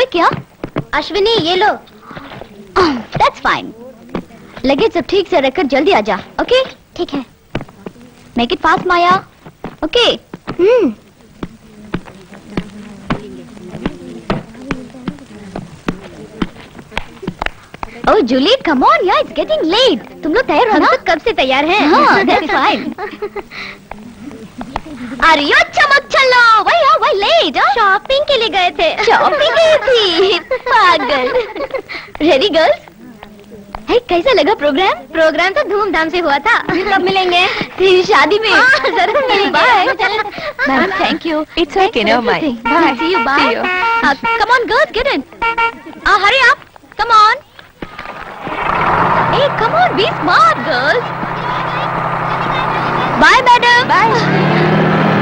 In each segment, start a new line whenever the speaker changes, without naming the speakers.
क्या अश्विनी ये लो that's fine luggage सब ठीक से रखकर जल्दी आ जा ओके ठीक है make it fast Maya okay hmm oh Julie come on यार इट्स गेटिंग लेट तुम लोग तैयार हो ना कब से तैयार हैं हाँ दैट्स फाइन अरे यो चमक चलो वही आओ वही लेट शॉपिंग के लिए गए थे शॉपिंग गई थी पागल रेडी गर्ल्स है कैसा लगा प्रोग्राम प्रोग्राम तो धूमधाम से हुआ था कब मिलेंगे तेरी शादी में जरूर मिलेंगे bye ma'am thank you
It's okay, never mind. Bye.
See you bye
See you.
Come on girls get in hurry up come on Hey, come on, be smart, girls. Bye, madam. Bye.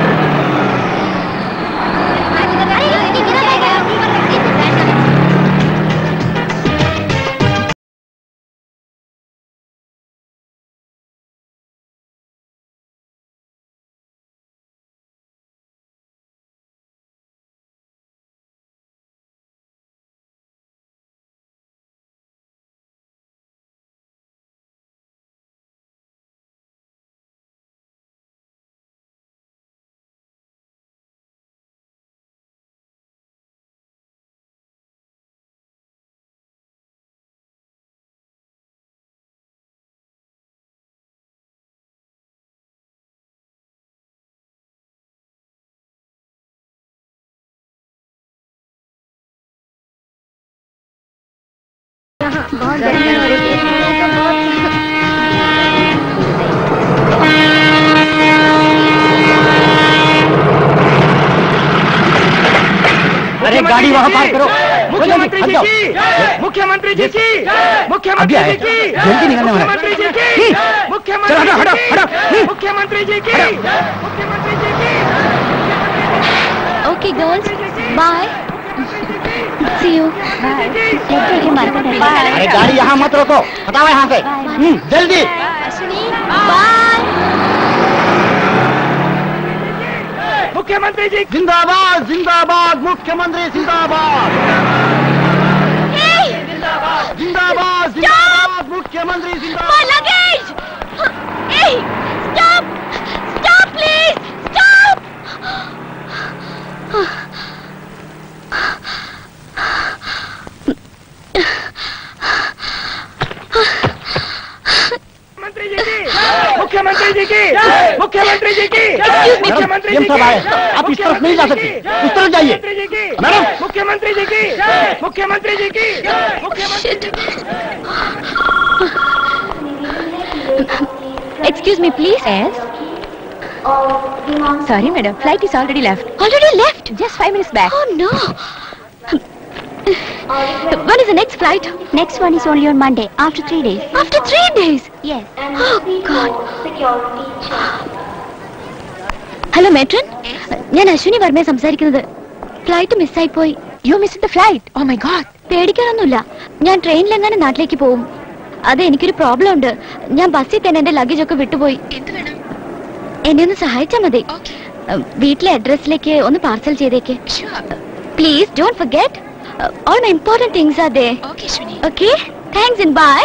अरे गाड़ी वहाँ पार करो
मुख्यमंत्री
हट
जी
जाओ।
की मुख्यमंत्री जी की
अभी
मुख्यमंत्री
आए।
जी की
जल्दी निकलना है।
मुख्यमंत्री जी की
हम्म।
मुख्यमंत्री
चलो, हटो,
जी
हटो,
की
हटो।
मुख्यमंत्री जी की मुख्यमंत्री जी की
Okay, girls. Bye. See you. Bye. Take care, Martha. Bye.
अरे गाड़ी यहाँ मत रोको हटाओ यहाँ से हम्म, जल्दी
Bye.
मुख्यमंत्री जी
जिंदाबाद जिंदाबाद मुख्यमंत्री जिंदाबाद
Hey,
जिंदाबाद जिंदाबाद मुख्यमंत्री
my
जिंदाबाद
luggage. Hey, stop. Stop, please. Stop.
मुख्यमंत्री जी की मुख्यमंत्री जी की मुख्यमंत्री जी की मुख्यमंत्री
मैडम,
जी
साहब आए। आप इस तरफ नहीं जा सकते। इस तरफ जाइए।
मुख्यमंत्री जी की
मैडम।
मुख्यमंत्री जी की मुख्यमंत्री जी की मुख्यमंत्री
Excuse me, please. Yes.
Sorry, madam. Flight is already left.
Already left.
Just five minutes back.
Oh no. When is the next flight? Next one is only on Monday, after three days. After three days? Yes. Oh God. Hello matron ഞാൻ അശ്വിനി വർമ്മയെ സംസാരിക്കുന്നത് flight മിസ്സായി പോയി
You missed the flight. Oh my God.
പേടിക്കാനൊന്നുമില്ല ഞാൻ ട്രെയിനിലെങ്ങനെ നാട്ടിലേക്ക് പോവും അത് എനിക്കൊരു പ്രോബ്ലം ഉണ്ട് ഞാൻ ബസ്സിൽ തന്നെ എന്റെ ലഗേജ് ഒക്കെ വിട്ടുപോയി എന്നെ ഒന്ന് സഹായിച്ചാൽ മതി ഉം, വീട്ടിലെ അഡ്രസ്സിലേക്ക് ഒന്ന് പാർസൽ ചെയ്തേക്ക്
Sure.
Please don't forget all my important things are there
Okay, Shwini.
Okay thanks and bye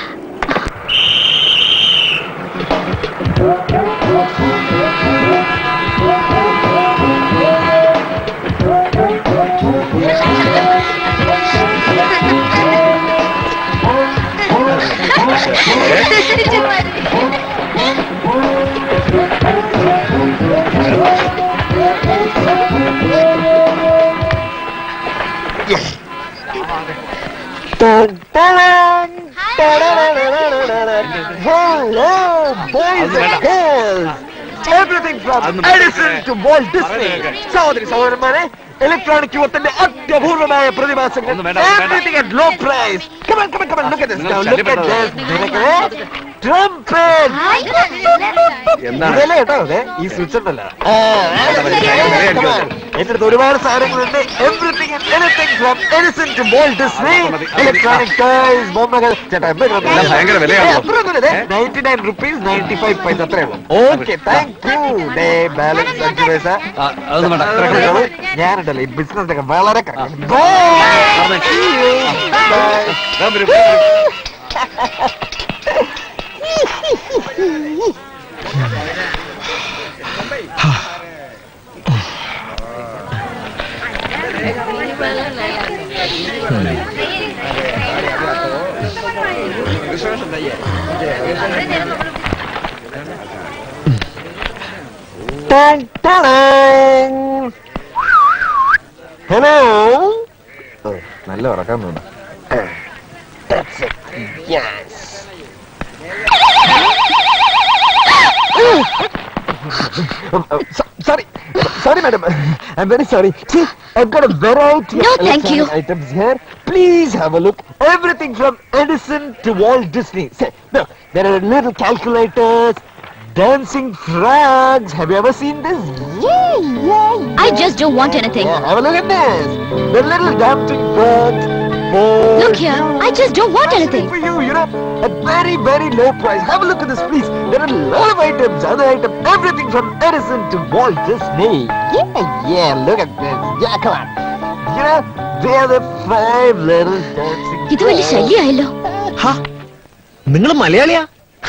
Hello, boys and girls. Everything from Edison to Walt Disney. സഹോദരി സഹോദരന്മാരെ ഇലക്ട്രോണിക് യുവത്തിന്റെ അത്യപൂർവമായ പ്രതിഭാസങ്ങൾ
ഒന്നും വേണ്ട, ഒന്നും വേണ്ട.
Everything at low price. Come on, come on, come on. Look at this now.
നിങ്ങൾ
Look at
ശല്യപ്പെടുന്നത്.
this. trumpet.
എന്താണ്
ഇതല്ലേ കേട്ടോ അതെ ഈ സ്വിച്ച് ഉണ്ടല്ലോ ആ, come on. എന്റെ അടുത്ത് ഒരുപാട് സാധനങ്ങളുണ്ട് എവറിത്തിങ് എനിത്തിങ് ഫ്രം എനിസൺ to ball Disney electronic toys ബൊമ്മകൾ ചേട്ടാ
എല്ലാം ഭയങ്കര വിലയാണല്ലോ.
Ninety nine rupees ninety five paise അത്രേ ഉള്ളൂ okay thank you the balance അഞ്ച് പൈസ
ആ, അതൊന്നും വേണ്ട ഇത്ര
ഉള്ളൂ.
കളി.
ഞാനുണ്ടല്ലോ ഈ ബിസിനസ് ഒക്കെ വളരെ correct.
ആ.
Bye. See you. Bye.
ദാ വരൂ, വരൂ.
Dun, dun, dun. Hello. Oh, നല്ല ഉറക്കാൻ തോന്നുന്നു That's it. Yes. Um, uh, so- sorry, sorry, madam. I'm very sorry. See, I've got a variety
No,
of
thank you.
electronic items here. Please have a look. Everything from Edison to Walt Disney. Say, no, there are little calculators, dancing frogs. Have you ever seen this? Yeah, yeah,
I just don't want anything.
yeah, have a look at this. The little dancing birds. for
Look here,
you.
I just don't want anything.
For you, you know, at very, very low price. Have a look at this, please. There are a lot of items, other items, everything from Edison to Walt Disney. Yeah, yeah, look at this. Yeah, come on. You know, they are the five little dancing
ഇത് വലിയ
birds.
ശല്യമായല്ലോ
നിങ്ങൾ മലയാളിയാ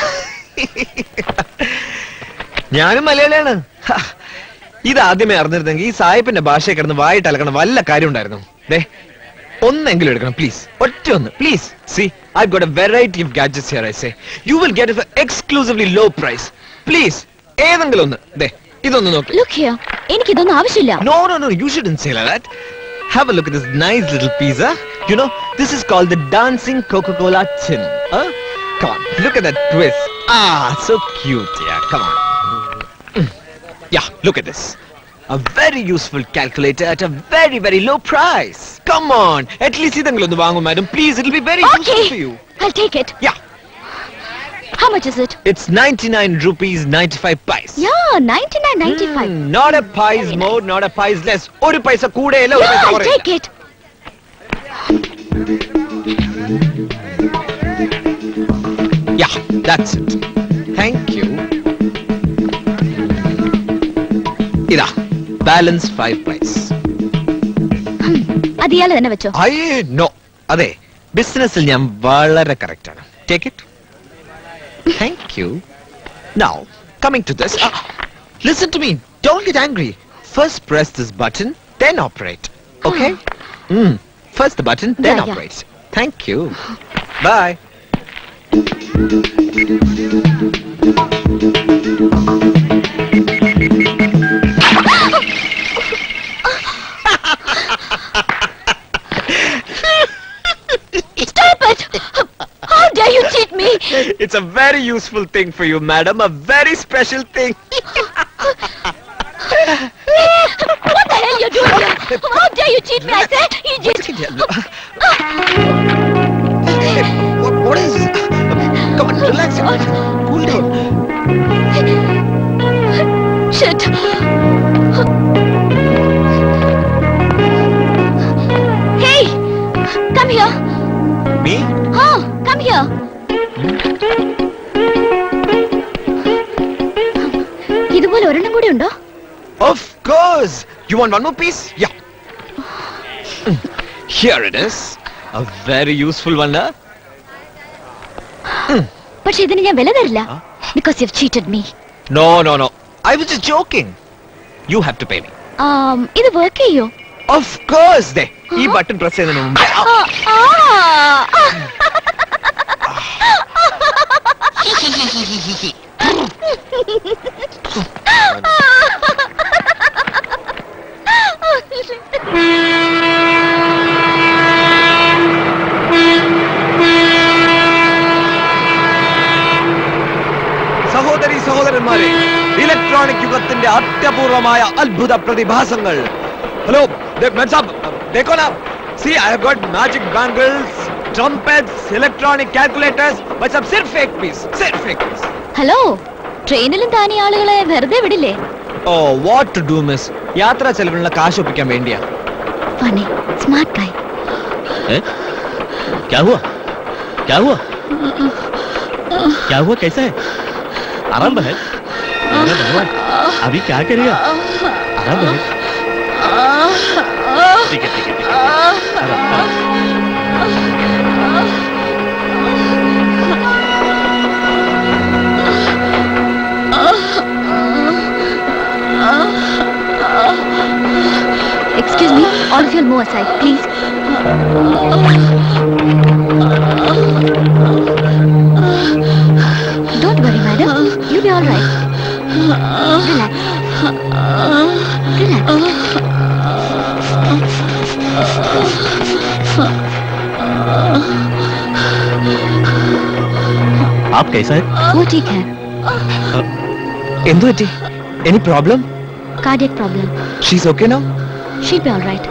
ഞാനും മലയാളിയാണ് ഹ, ഇതാദ്യമേ അറിഞ്ഞിരുന്നെങ്കിൽ ഈ സായിപ്പിന്റെ ഭാഷയെ കിടന്ന് വായിട്ട് അലക്കണം വല്ല കാര്യം ഉണ്ടായിരുന്നു ദേ ഒന്നെങ്കിലും എടുക്കണം പ്ലീസ് ഒറ്റ ഒന്ന് please see I got a variety of gadgets here I say you will get it exclusively low price please ഏതെങ്കിലും ഒന്ന് ദേ ഇതൊന്ന് നോക്കി
ലുക്ക് ഹിയർ എനിക്കിതൊന്നും ആവശ്യമില്ല
No, no, no, you shouldn't say like that. Have a look at this nice little pizza. You know, this is called the dancing Coca-Cola tin. Huh? Come on, look at that twist. Ah, so cute. Yeah, come on. Mm. Yeah, look at this. A very useful calculator at a very, very low price. Come on, at least ഇതെങ്കിലും ഒന്ന് വാങ്ങും madam. Please, it'll be very useful for
Okay,
you.
I'll take it.
Yeah,
How much is it?
it's 99 rupees 95 pice.
Yeah, 99, 95.
Mm, not a pice more, not a pice less. ഒരു പൈസ കൂടെയല്ല ഒരു
Yeah,
പൈസ
I'll
കുറയില്ല.
take it.
Yeah, that's it. Thank you. ഇതാ balance five price
അത് ഇയാൾ തന്നെ വെച്ചോ
ഐ നോ അതെ ബിസിനസ്സിൽ ഞാൻ വളരെ കറക്റ്റ് ആണ് take it thank you now coming to this listen to me don't get angry first press this button then operate okay first the button then
Yeah, yeah.
Operate thank you bye
Stop it! How dare you cheat me?
It's a very useful thing for you, madam. A very special thing.
What the hell you doing here? How dare you cheat me? I say, you just...
what, what is this? Come on, relax. Cool down.
Shit. Hey, come here.
Me?
Oh, come here. ഇതുപോലെ ഒരെണ്ണം കൂടി ഉണ്ടോ
Of course. You want one more piece? Yeah. Mm. Here it is. A very useful one, huh?
പക്ഷെ ഇതിന് ഞാൻ വില തരില്ല because you cheated me
No, no, no. I was just joking. You have to pay me.
ഇത് work ചെയ്യോ
Of course. There. ഈ button press ചെയ്യുന്നതിന് മുമ്പ്
ആ, ആ.
സഹോദരി സഹോദരന്മാരെ ഇലക്ട്രോണിക് യുഗത്തിന്റെ അത്യപൂർവമായ അത്ഭുത പ്രതിഭാസങ്ങൾ ഹലോ देखो ना see i have got magic bangles trumpets, electronic calculators, but some सिर्फ fake piece, सिर्फ fake piece.
ഹലോ ട്രെയിനിലും താനീ ആളുകളെ വെറുതെ വിടില്ലേ
Oh, what to do, miss? യാത്രാ ചെലവിനുള്ള കാശ് ഒപ്പിക്കാൻ വേണ്ടിയാ
ഫണി സ്മാർട്ട് ഗായ്
क्या हुआ क्या हुआ क्या हुआ कैसा है आराम है अरे भगवान अभी क्या करेगा आराम है ठीक है ठीक है ठीक है आराम, आराम।
Excuse me, all of you will move aside, please. Don't worry, madam. You'll be all right. Relax. Relax.
आप कैसा है
वो ठीक है
എന്തു പറ്റി any problem
cardiac problem.
She's okay no
She'll be all right.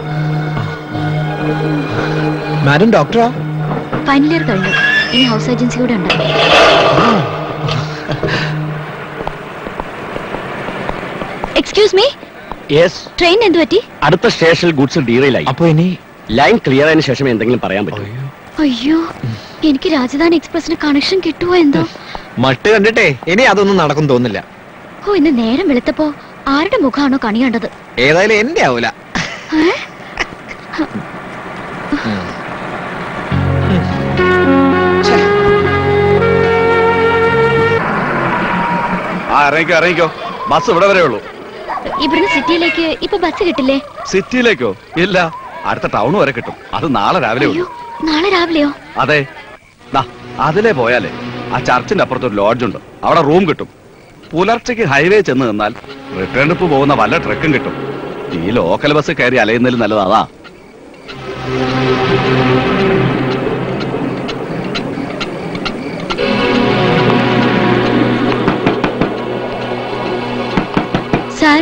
Madam ഡോക്ടറാ
ഫൈനൽ ഇയർ കഴിഞ്ഞു ഇനി ഹൗസ് ഏജൻസി കൂടെ ഉണ്ട് എക്സ്ക്യൂസ് മീ
യെസ്
ട്രെയിൻ എന്ത് പറ്റി
അടുത്ത സ്റ്റേഷനിൽ ഗുഡ്സ് ഡീറെയിലായി
അപ്പൊ ഇനി
ലൈൻ ക്ലിയർ ആയതിനു ശേഷം എന്തെങ്കിലും പറയാൻ പറ്റും
അയ്യോ എനിക്ക് രാജധാനി എക്സ്പ്രസിന് കണക്ഷൻ കിട്ടുമോ എന്തോ
മട്ട് കണ്ടിട്ടേ ഇനി അതൊന്നും നടക്കും തോന്നില്ല
ഓ ഇന്ന് നേരം വെളുത്തപ്പോ ആരുടെ മുഖമാണോ കണി കണ്ടത്
ഏതായാലും എന്റെ ആവൂല
ഏ?
ആ ഇറങ്ങിക്കോ ഇറങ്ങിക്കോ ബസ് ഇവിടെ വരെ ഉള്ളൂ
ഇവിടുന്ന് സിറ്റിയിലേക്ക് ഇപ്പൊ ബസ് കിട്ടില്ലേ
സിറ്റിയിലേക്കോ ഇല്ല അടുത്ത ടൗൺ വരെ കിട്ടും അത് നാളെ രാവിലെ
അയ്യോ
ഉള്ളൂ
നാളെ രാവിലെയോ
അതെ ദാ, അതിലേ പോയാലേ ആ ചർച്ചിന്റെ അപ്പുറത്ത് ഒരു ലോഡ്ജ് ഉണ്ട് അവിടെ റൂം കിട്ടും പുലർച്ചയ്ക്ക് ഹൈവേ ചെന്ന് നിന്നാൽ റിട്ടേൺ ട്രിപ്പ് പോകുന്ന വല്ല ട്രക്കും കിട്ടും ഈ ലോക്കൽ ബസ് കയറി അലയുന്നതിൽ നല്ലത് അതാ
സാർ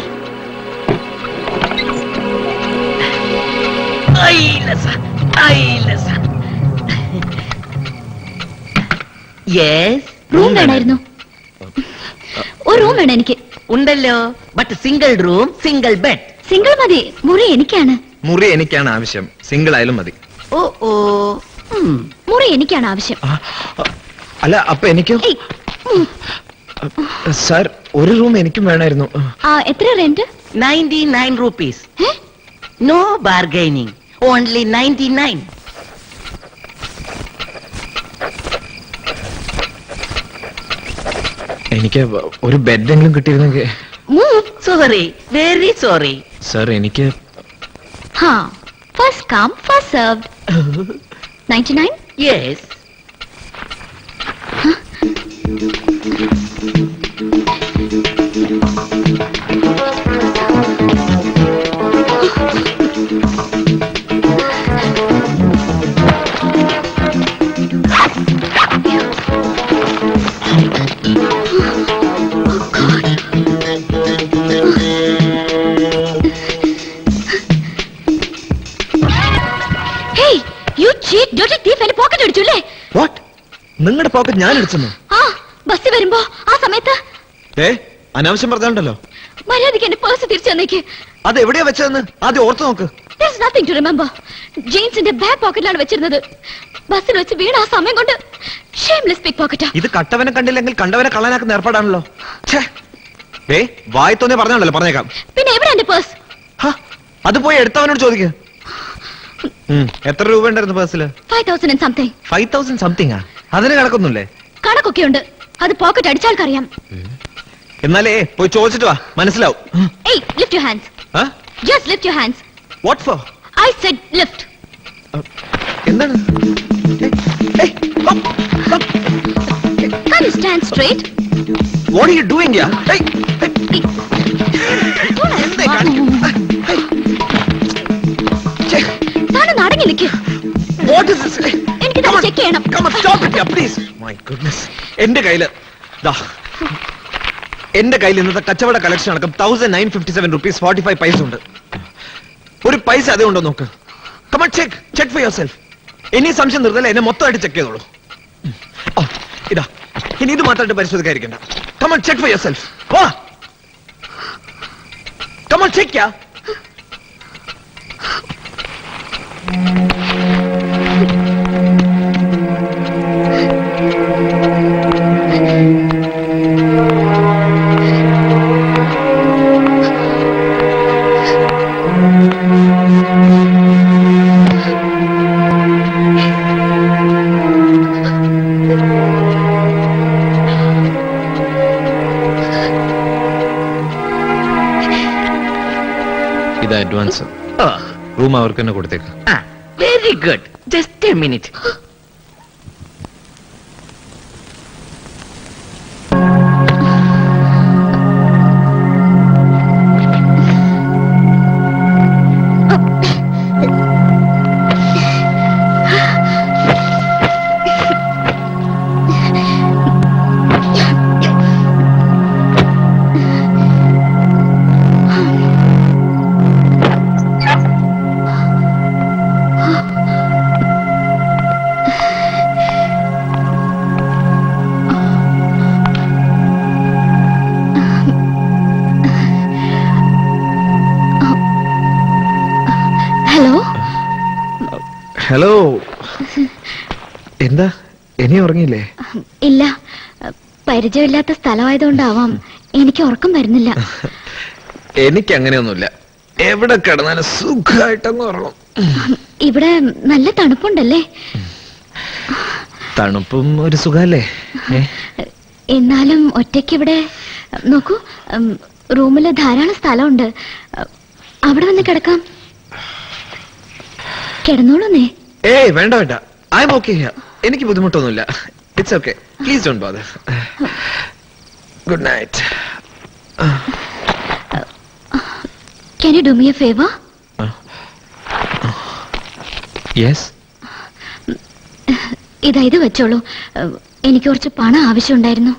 യെസ്
റൂം വേണമായിരുന്നു ഒരു റൂം വേണം എനിക്ക്
ഉണ്ടല്ലോ but single room single bed
single മതി മുറി എനിക്കാണ്
മുറി എനിക്കാണ് ആവശ്യം സിംഗിൾ ആയാലും മതി
ഓ ഓ ഉം.
മുറി എനിക്കാണ് ആവശ്യം
ആ, അല്ല അപ്പൊ എനിക്കും
ഏയ്, ഉം.
സാർ ഒരു റൂം എനിക്കും വേണമായിരുന്നു
ആ എത്ര റെന്റ്
99 rupees
ഏ?
no bargaining only 99
എനിക്ക് ഒരു ബെഡെങ്കിലും കിട്ടിയിരുന്നെങ്കിൽ
Move.
sorry very sorry
sir എനിക്ക്
ഹാ first come first served 99
yes
hey you cheat dotty thief എന്റെ പോക്കറ്റ് അടിച്ചു അല്ലേ
വാട്ട് നിങ്ങളുടെ പോക്കറ്റ് ഞാൻ എടുത്തു
ആ ബസ് വരുമ്പോ ആ സമയത്ത്
ഏ അനാവശ്യം പറഞ്ഞുണ്ടല്ലോ
മര്യാദയ്ക്ക് എന്റെ പേഴ്സ് തിരിച്ചു തന്നേക്ക്
അത് എവിടെയാ വെച്ചതെന്ന് ആദ്യം ഓർത്തു നോക്ക്
There's nothing to remember. ജീൻസിന്റെ ബാക്ക് പോക്കറ്റിലാണ് വെച്ചിരുന്നത് ബസ്സിൽ വെച്ച് വീണ ആ സമയം കൊണ്ട് ഷേംലെസ് പിക് പോക്കറ്റാ
ഇത് കട്ടവനെ കണ്ടില്ലെങ്കിൽ കണ്ടവനെ കള്ളനാക്കുന്ന ഏർപ്പാടാണല്ലോ ഛേ. ഏ വായി തോന്നി പറഞ്ഞാണല്ലോ പറഞ്ഞേക്കാം
പിന്നെ എവിടെ എന്റെ പേഴ്സ്
ഹ, അത് പോയി എടുത്തവനോട് ചോദിക്ക എത്ര രൂപ ഉണ്ടായിരുന്നു പേഴ്സിൽ
five thousand and something
five thousand something ആ അതിന് കണക്കൊന്നുമില്ലേ
കണക്കൊക്കെ ഉണ്ട് അത് പോക്കറ്റ് അടിച്ചാൽക്കറിയാം
എന്നാലേ പോയി ചോദിച്ചിട്ട് വാ മനസ്സിലാവും
ഏയ് lift your hands just lift your hands
what for
I said lift
എന്താണ്
Can you stand straight?
What are you doing yeah
താനൊന്ന് അടങ്ങി നിൽക്ക്
വാട്ട് ഇസ് ദിസ്
എനിക്കിത് ചെക്ക് ചെയ്യണം
Come on, stop it, yeah, please. My goodness. എന്റെ കയ്യില് ദാ എന്റെ കയ്യിൽ ഇന്നത്തെ കച്ചവട കളക്ഷൻ അടക്കം thousand nine fifty seven rupees forty five paisa ഉണ്ട് ഒരു പൈസ അതേ ഉണ്ടോ നോക്ക് come on check check for yourself ഇനി സംശയം നിർത്തല്ല എന്നെ മൊത്തമായിട്ട് ചെക്ക് ചെയ്തോളൂ ഓ, ഇതാ ഇനി ഇത് മാത്രമായിട്ട് പരിശോധിക്കാതിരിക്കണ്ട come on check for yourself വാ കമൺ ചെക്ക് ഇത് അഡ്വാൻസ്
Oh,
റൂം അവർക്ക് തന്നെ കൊടുത്തേക്കാം
ah, very good. Just a minute.
Hello
hello എന്താ ഇനി ഉറങ്ങിയില്ലേ
ഇല്ല പരിചയമില്ലാത്ത സ്ഥലമായതുകൊണ്ടാവാം എനിക്ക് ഉറക്കം വരുന്നില്ല
എനിക്ക് അങ്ങനെയൊന്നുമില്ല എവിടെ കിടന്നാലും സുഖമായിട്ടങ്ങ് ഉറങ്ങും
ഇവിടെ നല്ല തണുപ്പുണ്ടല്ലേ
തണുപ്പും ഒരു സുഖല്ലേ ഏ?
എന്നാലും ഒറ്റയ്ക്ക് ഇവിടെ നോക്കൂ ഉം, റൂമില് ധാരാളം സ്ഥലമുണ്ട് അവിടെ വന്ന് കിടക്കാം കിടന്നോളൂന്നേ
ഏയ് വേണ്ട വേണ്ട ഐ എം ഓക്കെ എനിക്ക് ബുദ്ധിമുട്ടൊന്നുമില്ല it's okay please don't bother good night
can you do me a favour
yes
ഇതാ ഇത് വെച്ചോളൂ ഉം, എനിക്ക് കുറച്ച് പണം ആവശ്യമുണ്ടായിരുന്നു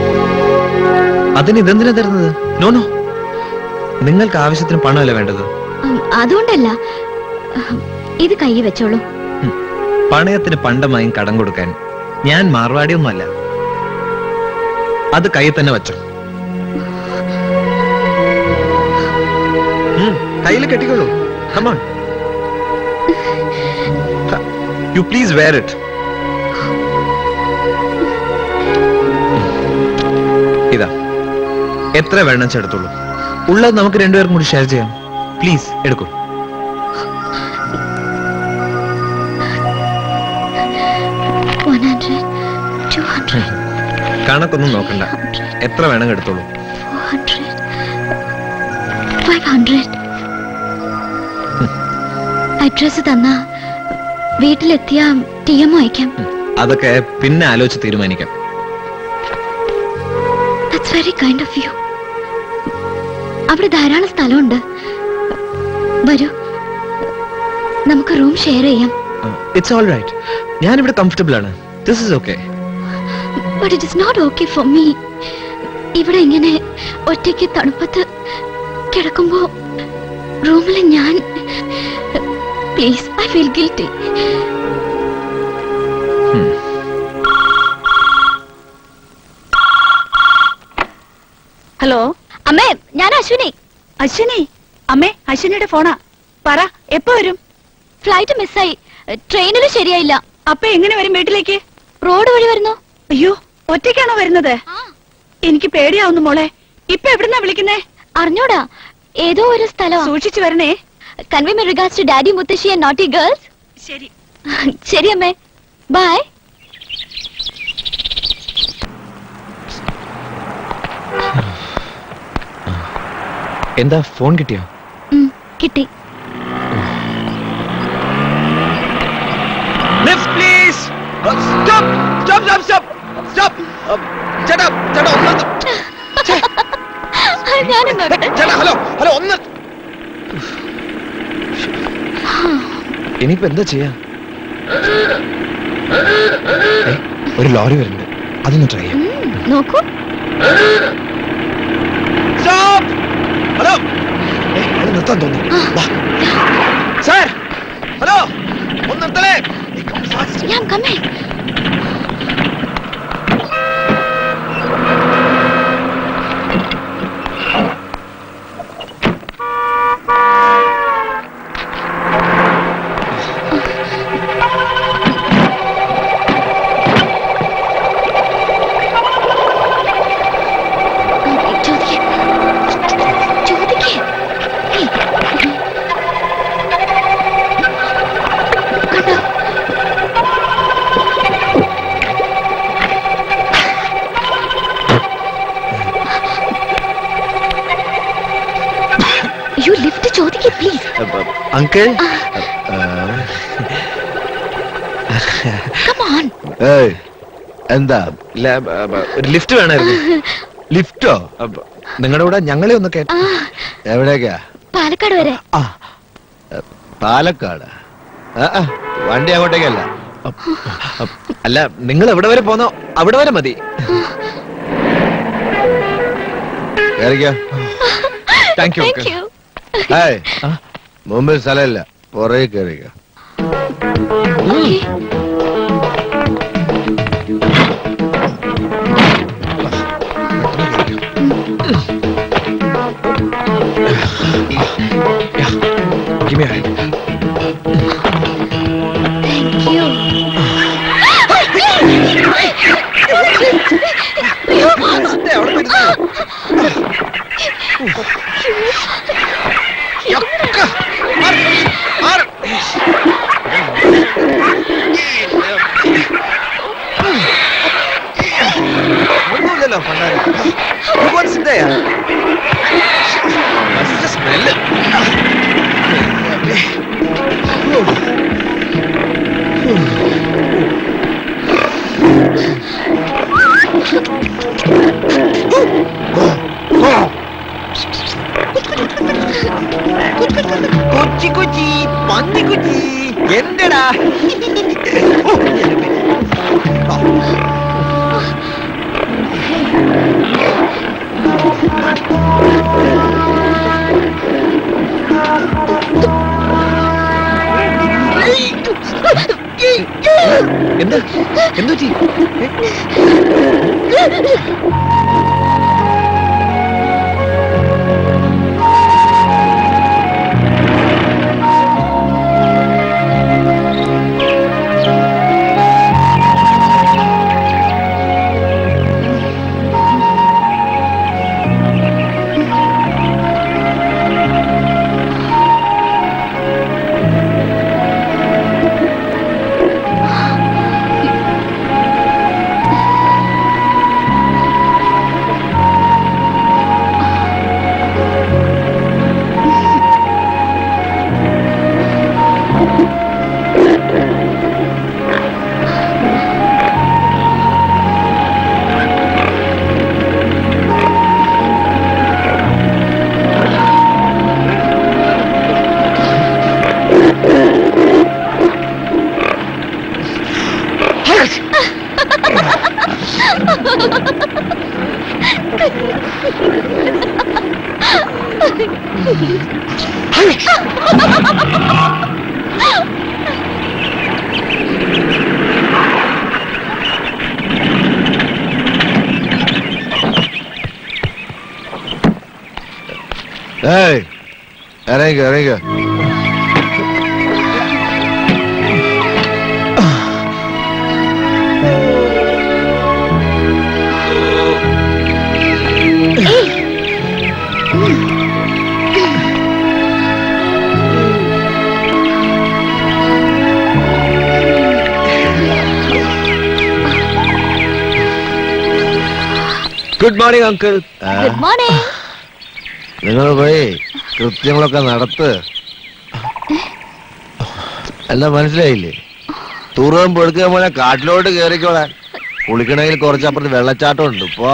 അതിന് ഇതെന്തിനാ തരുന്നത് നോ നോ നിങ്ങൾക്ക് ആവശ്യത്തിന് പണമല്ല വേണ്ടത്
ഉം, അതുകൊണ്ടല്ല ഉം, ഇത് കൈ വെച്ചോളൂ
പണയത്തിന് പണ്ടമായും കടം കൊടുക്കാൻ ഞാൻ മാർവാടിയൊന്നുമല്ല അത് കയ്യിൽ തന്നെ വെച്ചോ കയ്യിൽ കെട്ടിക്കോളൂ come on you please wear it ഇതാ എത്ര വേണം ചെടുത്തോളൂ ഉള്ളത് നമുക്ക് രണ്ടുപേർക്കും കൂടി ഷെയർ ചെയ്യാം പ്ലീസ് എടുക്കൂ
വൺ ഹൺഡ്രഡ് ടു ഹൺഡ്രഡ്
കണക്കൊന്നും നോക്കണ്ട എത്ര വേണം എടുത്തോളൂ
four hundred five hundred address തന്ന വീട്ടിലെത്തിയ ടി എം അയക്കാം
അതൊക്കെ പിന്നെ ആലോചിച്ച് തീരുമാനിക്കാം
that's very kind of you അവിടെ ധാരാളം സ്ഥലമുണ്ട് വരൂ നമുക്ക് റൂം ഷെയർ ചെയ്യാം
ഇറ്റ്സ് ഓൾ റൈറ്റ് ഞാനിവിടെ കംഫർട്ടബിൾ ആണ് this is okay
but it is not okay for me ഇവിടെ ഇങ്ങനെ ഒറ്റയ്ക്ക് തണുപ്പത്ത് കിടക്കുമ്പോ റൂമിൽ ഞാൻ please I feel guilty
hello
അമ്മേ ഞാൻ അശ്വിനി
അശ്വിനി അമ്മേ അശ്വിനിയുടെ ഫോണാ പറ എപ്പോ വരും
ഫ്ലൈറ്റ് മിസ്സായി ട്രെയിനിൽ ശരിയായില്ല
അപ്പ എങ്ങനെ വരും വീട്ടിലേക്ക്
റോഡ് വഴി വരുന്നു
അയ്യോ ഒറ്റയ്ക്കാണോ വരുന്നത് എനിക്ക് പേടിയാവുന്നു മോളെ ഇപ്പൊ എവിടുന്നാ വിളിക്കുന്നേ
അറിഞ്ഞോടാ ഏതോ ഒരു സ്ഥലം
സൂക്ഷിച്ചു വരണേ
convey my regards to daddy മുത്തശ്ശി ആൻഡ് നോട്ടി ഗേൾസ്
ശരി
ശരി അമ്മേ ബൈ
എന്താ ഫോൺ കിട്ടിയോ
കിട്ടി
lift please stop stop stop stop stop ചേട്ടാ ചേട്ടാ ഒന്ന്
ഞാനും നോക്കട്ടെ
ചേട്ടാ ഹലോ ഹലോ ഒന്ന് ഇനിയിപ്പോ എന്താ ചെയ്യാ ഏ, ഒരു ലോറി വരുന്നുണ്ട് അതൊന്ന് ട്രൈ ചെയ്യാം
ഉം, നോക്കൂ
സ്റ്റോപ്പ് ഹലോ ഏ, അവിടെ നിർത്താൻ തോന്നി വാ സാർ ഹലോ ഒന്ന് നിർത്തലേ
Yeah, I'm coming. ചോദിക്കേ ചോദിക്കേ ഏയ്. കണ്ടോ യു ലിഫ്റ്റ് ചോദിക്കേ പ്ലീസ്
അങ്കിൾ
കം ഓൺ
ഏയ് എന്താ
ഇല്ല ബ- ബ- ഒരു ലിഫ്റ്റ് വേണമായിരുന്നു
ലിഫ്റ്റോ
അപ്പ- നിങ്ങളുടെ കൂടെ ഞങ്ങളെ ഒന്ന് കേ
ആ
എവിടേക്കാ
പാലക്കാട് വരെ
ആ എ, പാലക്കാട് ആ, ആ, വണ്ടി അങ്ങോട്ടേക്കല്ല
അല്ല നിങ്ങൾ എവിടെ വരെ പോന്നോ അവിടെ വരെ മതി
കേറിക്കോ
താങ്ക് യു
താങ്ക് യു
ഏയ്
ആ?
മുമ്പിൽ സ്ഥലമില്ല പുറകെ കയറിക്കോ
Give me a hand.
Thank you
ഒന്നുമില്ലല്ലോ പണ്ടാരം You go and sit there. That's the smell. Kochi Kochi പന്നി കൊച്ചി എന്റെടാ എന്താ എന്തു പറ്റി
ഏയ് ഇറങ്ങിക്കോ ഇറങ്ങിക്കോ
good morning uncle
good morning
നിങ്ങൾ പോയി കൃത്യങ്ങളൊക്കെ നടത്ത് എന്താ മനസ്സിലായില്ലേ തുറവും പൊടുക്കുക പോലെ കാട്ടിലോട്ട് കേറിക്കോളാൻ കുളിക്കണമെങ്കിൽ കുറച്ചപ്പുറത്ത് വെള്ളച്ചാട്ടം ഉണ്ട് പോ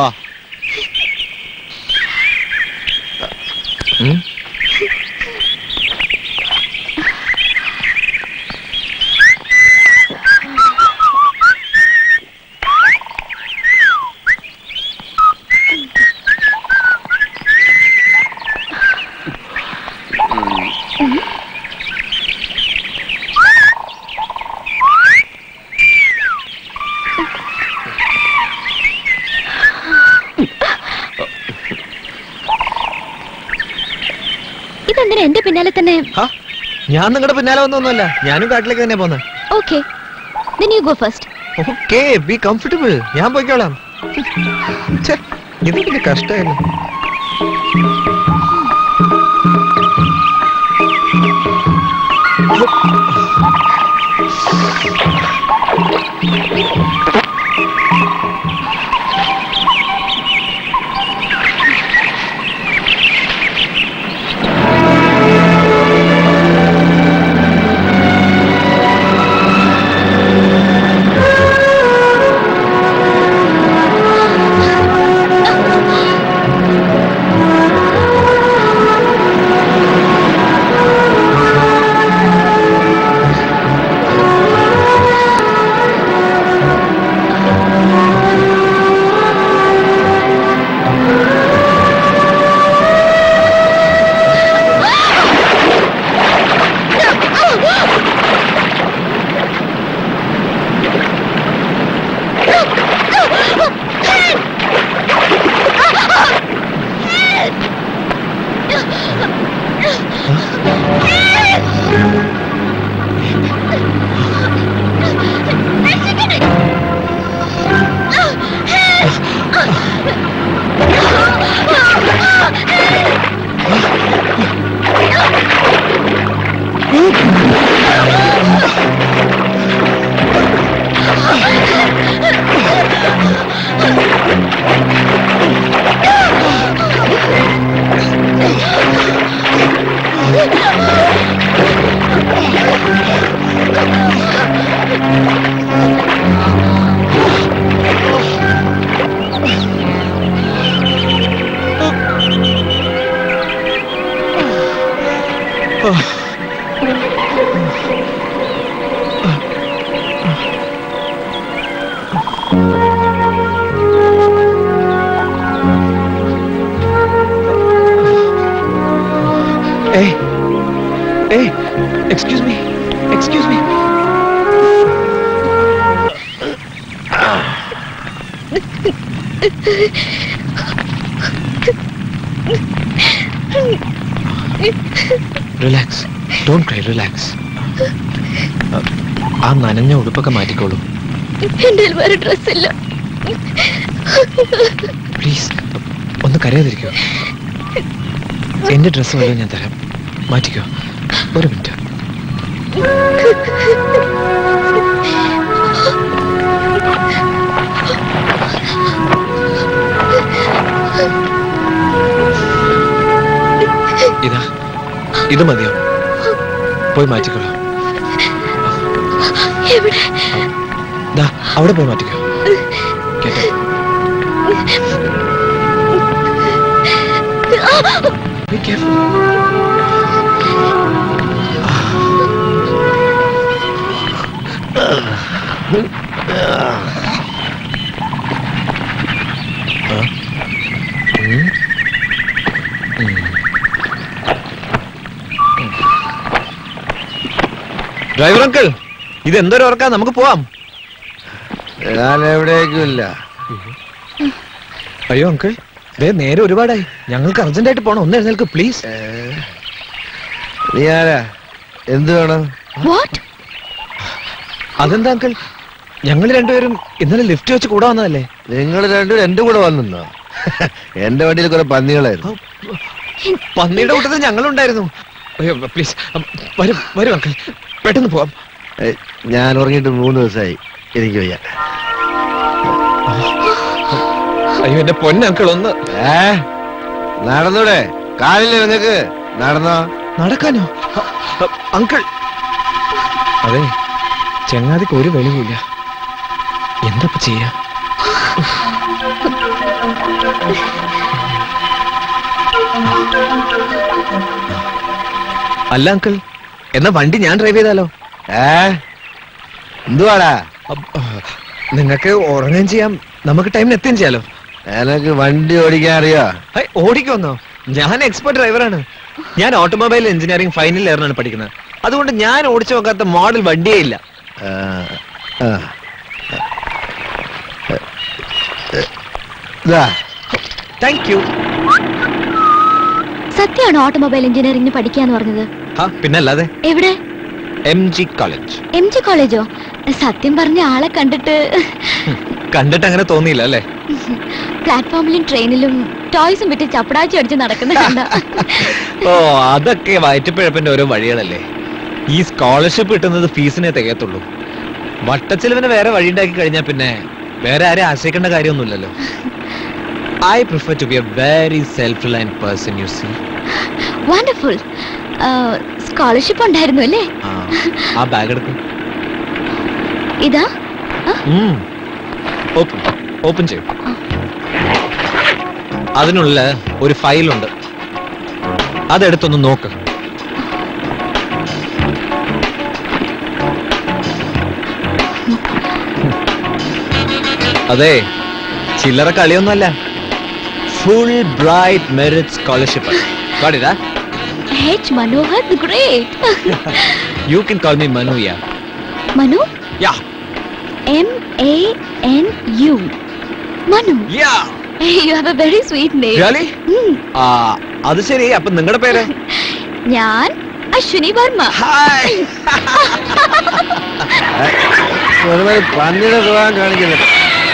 എന്റെ പിന്നാലെ തന്നെ
ഹാ, ഞാൻ നിങ്ങളുടെ പിന്നാലെ വന്നൊന്നുമല്ല ഞാനും കാട്ടിലേക്ക് തന്നെ പോന്നെ
okay then you go first
okay be comfortable ഞാൻ പോയിക്കോളാം ഛെ, ഇത് പിന്നെ കഷ്ടായിരുന്നു ഏയ് ഏയ് excuse me excuse me relax don't cry relax ആ നനഞ്ഞ ഉടുപ്പൊക്കെ മാറ്റിക്കോളൂ
എന്റെ വേറെ ഡ്രസ് ഇല്ല
പ്ലീസ് ഒന്ന് കരയാതിരിക്കോ എന്റെ ഡ്രസ്സ് വല്ലതും ഞാൻ തരാം മാറ്റിക്കോ ഒരു മിനിറ്റ് ഇതാ ഇത് മതിയോ പോയി മാറ്റിക്കോളൂ
എവിടെ
ദാ അവിടെ പോയി മാറ്റിക്കോ കേട്ടോ Be careful. ഡ്രൈവർ അങ്കിൾ ഇത് എന്തൊരു ഉറക്കാ നമുക്ക് പോവാം
ഞാൻ എവിടേക്കുമില്ല
അയ്യോ അങ്കിൾ ദേ നേരെ ഒരുപാടായി ഞങ്ങൾക്ക് അർജന്റായിട്ട് പോണം ഒന്ന് എഴുന്നേൽക്ക് പ്ലീസ്
നീ ആരാ എന്ത് വേണം
വാട്ട്
അതെന്താ അങ്കിൾ ഞങ്ങൾ രണ്ടുപേരും ഇന്നലെ ലിഫ്റ്റ് വെച്ച് കൂടെ വന്നതല്ലേ
നിങ്ങൾ രണ്ടുപേരും എന്റെ കൂടെ വന്നിന്നോ എന്റെ വണ്ടിയിൽ കുറെ പന്നികളായിരുന്നു
പന്നിയുടെ കൂട്ടത്തിൽ ഞങ്ങളുണ്ടായിരുന്നു അയ്യോ പ്ലീസ് വരും വരും അങ്കിൾ പെട്ടെന്ന് പോവാം
ഏയ്, ഞാൻ ഉറങ്ങിയിട്ട് മൂന്ന് ദിവസമായി എനിക്ക് വയ്യ
അയ്യോ എന്റെ പൊന്ന അങ്കിൾ ഒന്ന്
ഏ നടന്നൂടെ കാലില്ലേ നിങ്ങക്ക് നടന്നോ
നടക്കാനോ അ- അ- അങ്കിൾ അതെ ചങ്ങാതിക്ക് ഒരു വെളിവില്ല എന്താ ഇപ്പൊ ചെയ്യാ അല്ല അങ്കിൾ എന്നാ വണ്ടി ഞാൻ ഡ്രൈവ് ചെയ്താലോ
ഏ എന്തുവാടാ
നിങ്ങൾക്ക് ഉറങ്ങുകയും ചെയ്യാം നമുക്ക് ടൈമിന് എത്തുകയും ചെയ്യാലോ
എനക്ക് വണ്ടി ഓടിക്കാൻ അറിയോ
ഹൈ, ഓടിക്കുമെന്നോ ഞാൻ എക്സ്പെർട്ട് ഡ്രൈവറാണ് ഞാൻ ഓട്ടോമൊബൈൽ എഞ്ചിനീയറിംഗ് ഫൈനൽ ഇയറിനാണ് പഠിക്കുന്നത് അതുകൊണ്ട് ഞാൻ ഓടിച്ചു നോക്കാത്ത മോഡൽ വണ്ടിയേ ഇല്ല
ആ, ആ. ഇതാ
താങ്ക് യു
സത്യമാണോ ഓട്ടോമൊബൈൽ എഞ്ചിനീയറിംഗിന് പഠിക്കാന്ന് പറഞ്ഞത്
ആ പിന്നെ അല്ലാതെ
എവിടെ
M G college
M G കോളേജോ സത്യം പറഞ്ഞ ആളെ കണ്ടിട്ട്
കണ്ടിട്ട് അങ്ങനെ തോന്നിയില്ല അല്ലേ
പ്ലാറ്റ്ഫോമിലും ട്രെയിനിലും ടോയ്സും വിറ്റ് ചപ്പടാച്ചി അടിച്ച് നടക്കുന്ന കണ്ട
ഓ അതൊക്കെ വയറ്റപ്പിഴപ്പിന്റെ ഓരോ വഴികളല്ലേ ഈ സ്കോളർഷിപ്പ് കിട്ടുന്നത് ഫീസിനെ തികയത്തുള്ളൂ വട്ടച്ചിലവിന് വേറെ വഴി ഉണ്ടാക്കി കഴിഞ്ഞാൽ പിന്നെ വേറെ ആരെ ആശ്രയിക്കേണ്ട കാര്യമൊന്നുമില്ലല്ലോ I prefer to be a very self reliant person you see
wonderful scholarship ഉണ്ടായിരുന്നു അല്ലേ
ആ ബാഗ് എടുക്കും
ഇതാ
ഓപ്പൺ ഓപ്പൺ ചെയ്യും അതിനുള്ള ഒരു ഫയലുണ്ട് അതെടുത്തൊന്ന് നോക്ക് അതെ ചില്ലറ കളിയൊന്നുമല്ല ഫുൾ ബ്രൈറ്റ് മെറിറ്റ് സ്കോളർഷിപ്പ് കാണിടാ
H Manohar great
you can call me Manu yeah
Manu
yeah
M A N U Manu
yeah
you have a very sweet name
Really? ആ അത് ശരി അപ്പൊ നിങ്ങളുടെ പേര്
ഞാൻ അശ്വിനി വർമ്മ
ഹായ്
പന്നിയുടെ സ്വഭാവം കാണിക്കുന്നത്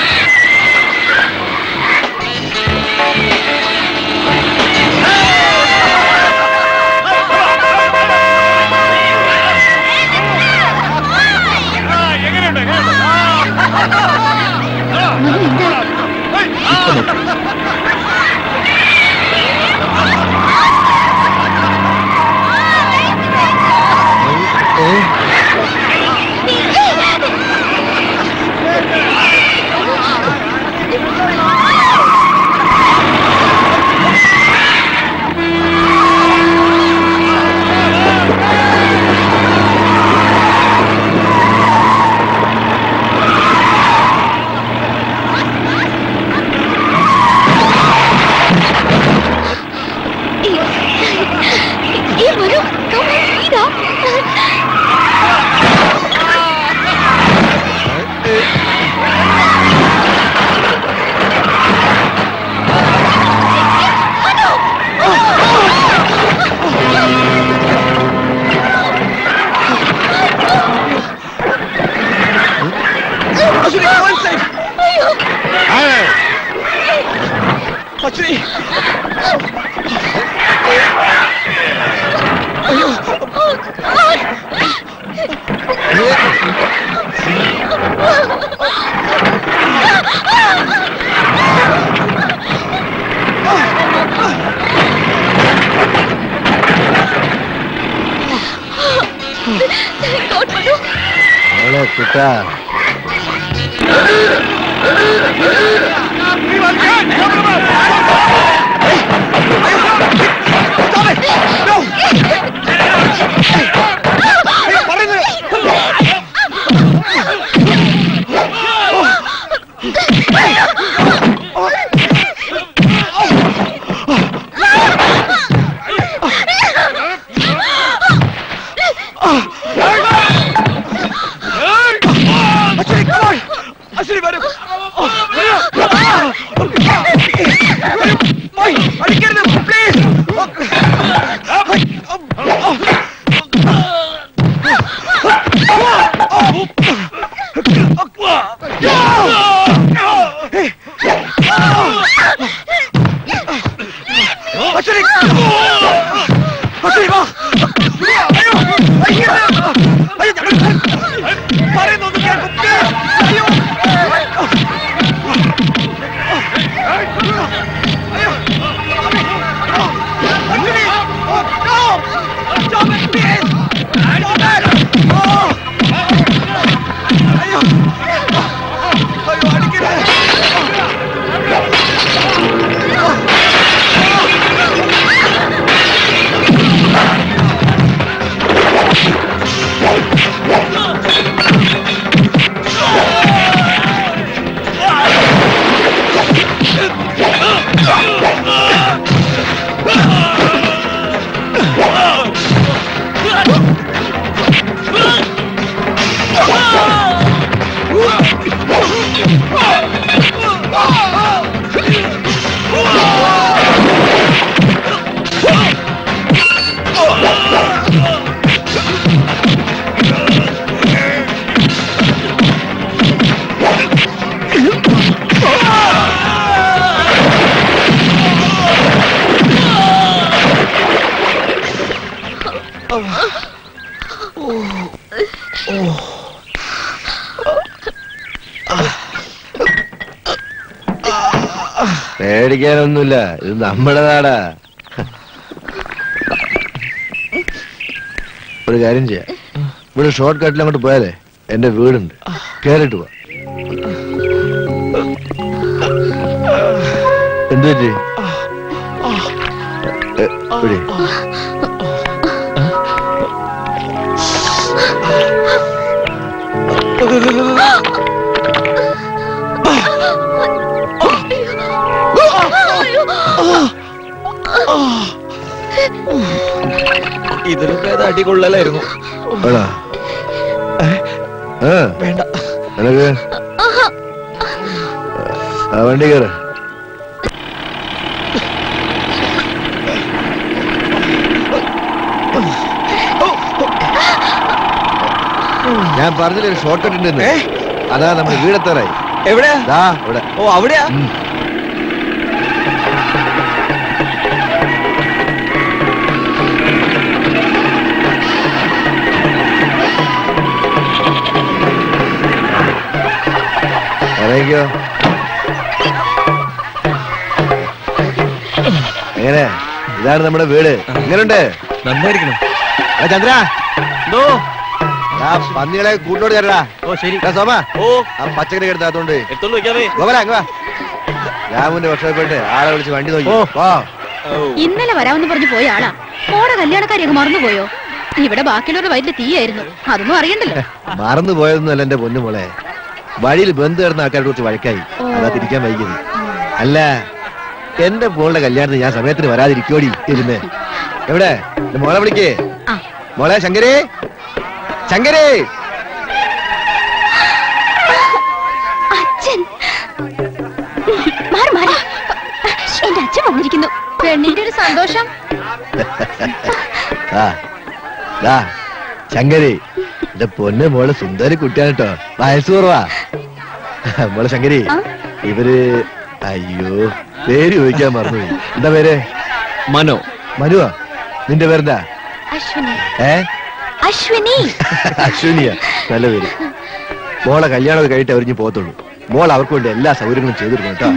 മനു എന്താ
ഇപ്പൊ നോക്ക്.
ഈ Manu come on, speed up. Thank God, Manu.
മോളെ കുട്ടാ
Ah!
പേടിക്കാനൊന്നുമില്ല ഇത് നമ്മുടെ നാടാ ഒരു കാര്യം ചെയ്യാം ഇവിടെ ഷോർട്ട് കട്ടിൽ അങ്ങോട്ട് പോയാലേ എന്റെ വീടുണ്ട് കേറിട്ട് പോവാ എന്തു പറ്റി എ, ഇവിടെ.
ഇതിലും ഭേദം അടി കൊള്ളലായിരുന്നു
എടാ. ആ,
വേണ്ട
നിനക്ക് ആ വണ്ടി കയറ് ഞാൻ പറഞ്ഞില്ലേ ഒരു ഷോർട്ട് കട്ട് ഉണ്ടെന്ന്
ഏ?
അതാ നമ്മുടെ വീടെത്താറായി
എവിടെയാ
ദാ ഇവിടെ
ഓ അവിടെയാ
ഉം. ഇറങ്ങിക്കോ എങ്ങനെ ഇതാണ് നമ്മുടെ വീട് എങ്ങനെയുണ്ട്
നന്നായിരിക്കണം
എടാ ചന്ദ്ര
എന്തോ
ആ പന്നികളെ കൂട്ടോട് ചേരടാ
ഓ ശരി
എടാ സോമ
ഓ
ആ പച്ചക്കറി എടുത്താത്തോണ്ട്
എടുത്തോണ്ട് വെക്കാമേ
ഗോപല അങ്ങ് വാ രാമുന്റെ വർഷം പോയിട്ട് ആളെ വിളിച്ച് വണ്ടി നോക്കി പോ
ഇന്നലെ വരാമെന്ന് പറഞ്ഞു പോയ ആളാ മോടെ കല്യാണക്കാരി അങ്ങ് മറന്നുപോയോ ഇവിടെ ബാക്കിയുള്ളവരുടെ വയറ്റിൽ തീയായിരുന്നു അതൊന്നും അറിയണ്ടല്ലോ
മറന്നു പോയതൊന്നും അല്ല എന്റെ പൊന്നു മോളെ വഴിയിൽ ബന്ധു കിടന്ന ആൾക്കാരെ കുറിച്ച് വഴക്കായി അതാ തിരിക്കാൻ വൈകിയത് അല്ല എന്റെ മോളുടെ കല്യാണത്തിന് ഞാൻ സമയത്തിന് വരാതിരിക്കോടി ഇരുന്ന് എവിടെ എന്റെ മോളെ വിളിക്കേ
ആ.
മോളെ ശങ്കരേ ശങ്കരേ
അച്ഛൻ മാറി മാറി എന്റെ അച്ഛൻ വന്നിരിക്കുന്നു
പെണ്ണിന്റെ ഒരു സന്തോഷം
ആ ദാ ശങ്കരി എന്റെ പൊന്ന് മോള് സുന്ദരി കുട്ടിയാണ് കേട്ടോ വയസ്സ് കുറവാ മോളെ ശങ്കരി
ആ?
ഇവര് അയ്യോ പേര് ചോദിക്കാൻ മറന്നുപോയി എന്താ പേര്
മനോ
മനുവാ നിന്റെ പേരെന്താ
അശ്വിനി
ഏ
അശ്വിനി
അശ്വിനിയ നല്ല പേര് മോളെ കല്യാണം കഴിഞ്ഞിട്ട് അവരിഞ്ഞ് പോകത്തുള്ളൂ മോൾ അവർക്ക് വേണ്ടി എല്ലാ സൗകര്യങ്ങളും ചെയ്തിരുന്നു കേട്ടോ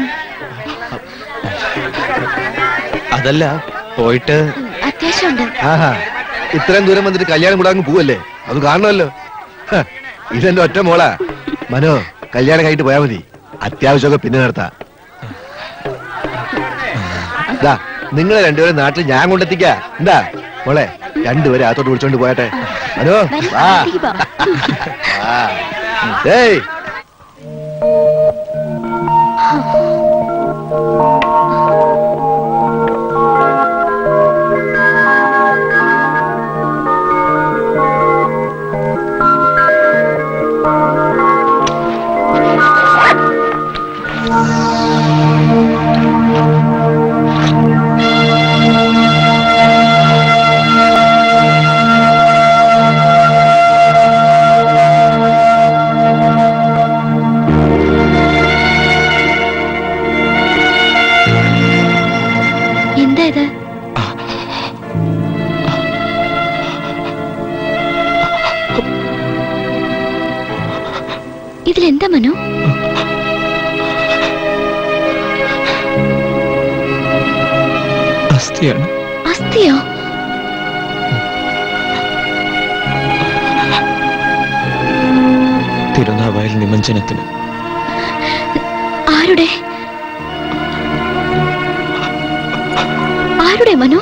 അതല്ല പോയിട്ട്
അത്യാവശ്യമുണ്ട്
ആഹാ ഇത്രയും ദൂരം വന്നിട്ട് കല്യാണം കൂടെ അങ്ങ് പോവല്ലേ അത് കാണണമല്ലോ ഹ, ഇതെന്റെ ഒറ്റ മോളാ മനോ കല്യാണം കഴിഞ്ഞിട്ട് പോയാ മതി അത്യാവശ്യമൊക്കെ പിന്നെ നടത്താം ദാ നിങ്ങളെ രണ്ടുപേരും നാട്ടിൽ ഞാൻ കൊണ്ടെത്തിക്കാ എന്താ മോളെ രണ്ടുപേരെ അകത്തോട്ട് വിളിച്ചോണ്ട് പോയട്ടെ മനോ
വരൂ,
വാ
അകത്തേക്ക് പോ.
ആ. ഏയ്
എന്താ ഇത് ഇതിലെന്താ മനു
അസ്ഥിയാണ്
അസ്ഥിയോ
തിരുനാവായൽ നിമഞ്ജനത്തിന്
ആരുടെ ആരുടെ മനു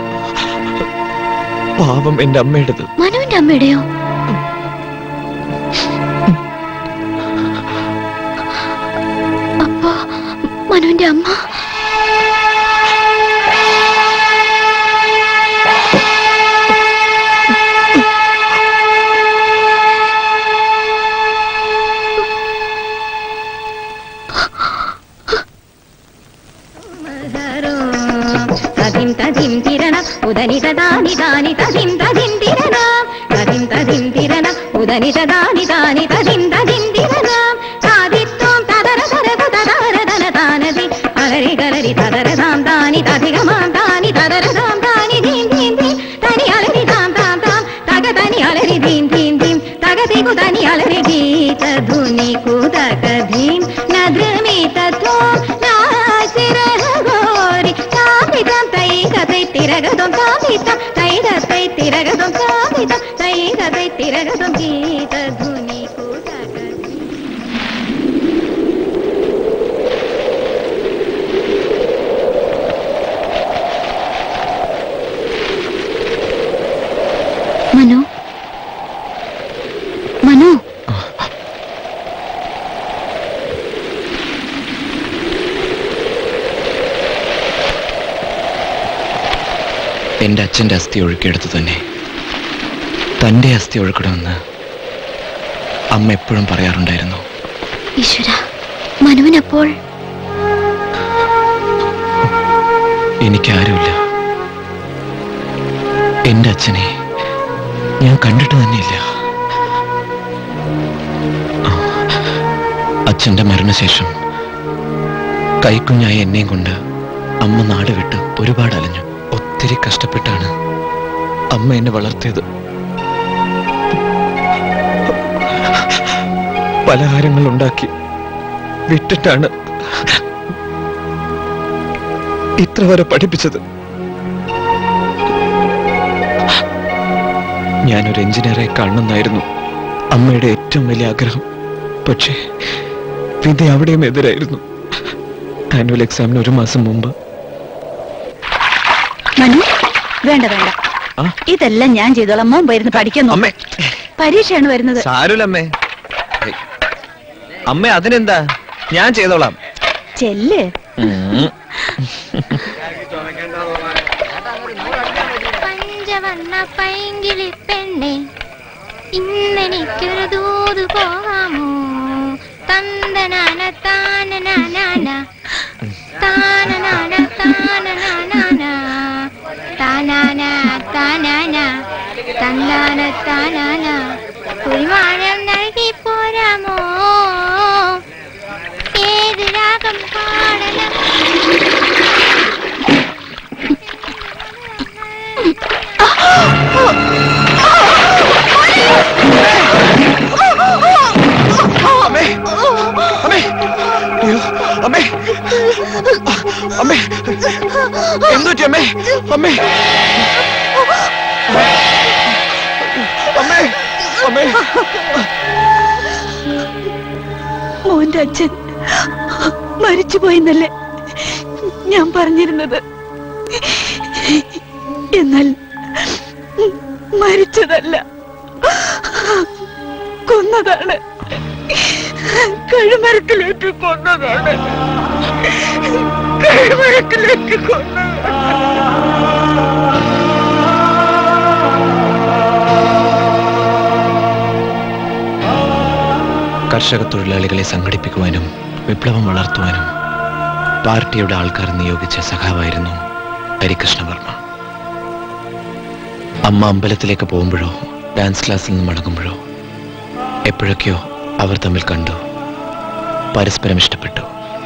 പാവം എന്റെ അമ്മയുടേത്
മനുവിന്റെ അമ്മയുടെയോ അപ്പോ മനുവിന്റെ അമ്മ
തതിം തതിം തിരണ ഉദനിത ദാനി ദാനി തതിം തതിം തിരണ തതിം തതിം തിരണ ഉദനിത ദാനി ദാനി തതിം തതിം തിരണ താദിത്വം തദര തരത തദര ദന താനതി അലരി ഗലരി തദര താം താനി തധികമാം താനി തദര താം താനി ദീം ദീം ദീം തനി അലരി താം താം താം തിരകതം സാധിതം സൈകതൈ തിരകതം ഗീതധുനി കൂടാക
മനു മനു
എന്റെ അച്ഛന്റെ അസ്ഥി ഒഴുക്കിയെടുത്ത് തന്നെ തന്റെ അസ്ഥി ഒഴുക്കണമെന്ന് അമ്മ എപ്പോഴും പറയാറുണ്ടായിരുന്നു
ഈശ്വര മനുവിനപ്പോൾ
എനിക്കാരുമില്ല എന്റെ അച്ഛനെ ഞാൻ കണ്ടിട്ട് തന്നെയില്ല ആ, അച്ഛന്റെ മരണശേഷം കൈക്കുഞ്ഞായ എന്നെയും കൊണ്ട് അമ്മ നാട് വിട്ട് ഒരുപാട് അലഞ്ഞു ഒത്തിരി കഷ്ടപ്പെട്ടാണ് അമ്മ എന്നെ വളർത്തിയത് പലഹാരങ്ങൾ ഉണ്ടാക്കി വിട്ടിട്ടാണ് ഇത്ര വരെ പഠിപ്പിച്ചത് ഞാനൊരു എഞ്ചിനീയറെ കാണണമെന്നായിരുന്നു അമ്മയുടെ ഏറ്റവും വലിയ ആഗ്രഹം പക്ഷേ വിധി അവിടെയും എതിരായിരുന്നു ആനുവൽ എക്സാമിന് ഒരു മാസം മുമ്പ്
മനു വേണ്ട വേണ്ട
ആ?
ഇതെല്ലാം ഞാൻ ചെയ്തോളാം മോൻ വരുന്ന് പഠിക്കുന്നു
അമ്മേ
പരീക്ഷയാണ് വരുന്നത്
സാരമില്ലമ്മേ ഏയ്. അമ്മേ അതിനെന്താ ഞാൻ ചെയ്തോളാം
ചെല്ല്
ഉം.
പഞ്ചവർണ്ണ പൈങ്കിളി പെണ്ണെ ഇന്നെനിക്കൊരു ദൂത് പോകാമോ തന്തനാന താനനാന താനനാന താനനാന താനാന താനാന തന്താന താനാന കുഴിമാനം നൽകി പോരാമോ ഏത് രാഗം പാടണം
അമ്മേ അമ്മേ അയ്യോ അമ്മേ അമ്മേ എന്തു പറ്റി അമ്മേ അമ്മേ അമ്മേ അമ്മേ
മോന്റെ അച്ഛൻ മരിച്ചുപോയെന്നല്ലേ ഞാൻ പറഞ്ഞിരുന്നത് എന്നാൽ മരിച്ചതല്ല കൊന്നതാണ് കഴുമരത്തിലേക്ക് കൊന്നതാണ് കഴുമരത്തിലേക്ക് കൊന്നതാണ്
കർഷക തൊഴിലാളികളെ സംഘടിപ്പിക്കുവാനും വിപ്ലവം വളർത്തുവാനും പാർട്ടിയുടെ ആൾക്കാർ നിയോഗിച്ച സഖാവായിരുന്നു ഹരികൃഷ്ണവർമ്മ അമ്മ അമ്പലത്തിലേക്ക് പോകുമ്പോഴോ ഡാൻസ് ക്ലാസ്സിൽ നിന്ന് മടങ്ങുമ്പോഴോ എപ്പോഴൊക്കെയോ അവർ തമ്മിൽ കണ്ടു പരസ്പരം ഇഷ്ടപ്പെട്ടു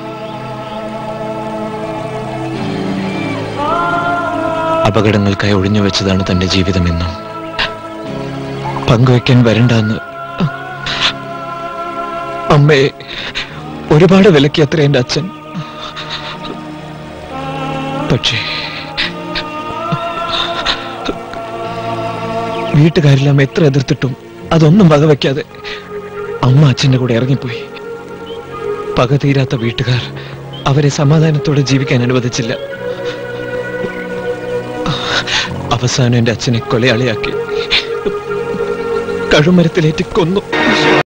അപകടങ്ങൾക്കായി ഒഴിഞ്ഞു വെച്ചതാണ് തന്റെ ജീവിതമെന്നും പങ്കുവയ്ക്കാൻ വരണ്ടെന്ന് അമ്മയെ ഒരുപാട് വിലക്കി അത്ര എന്റെ അച്ഛൻ പക്ഷേ വീട്ടുകാരെല്ലാം എത്ര എതിർത്തിട്ടും അതൊന്നും വകവയ്ക്കാതെ അമ്മ അച്ഛന്റെ കൂടെ ഇറങ്ങിപ്പോയി പക തീരാത്ത വീട്ടുകാർ അവരെ സമാധാനത്തോടെ ജീവിക്കാൻ അനുവദിച്ചില്ല അവസാനം എന്റെ അച്ഛനെ കൊലയാളിയാക്കി കഴുമരത്തിലേറ്റി കൊന്നു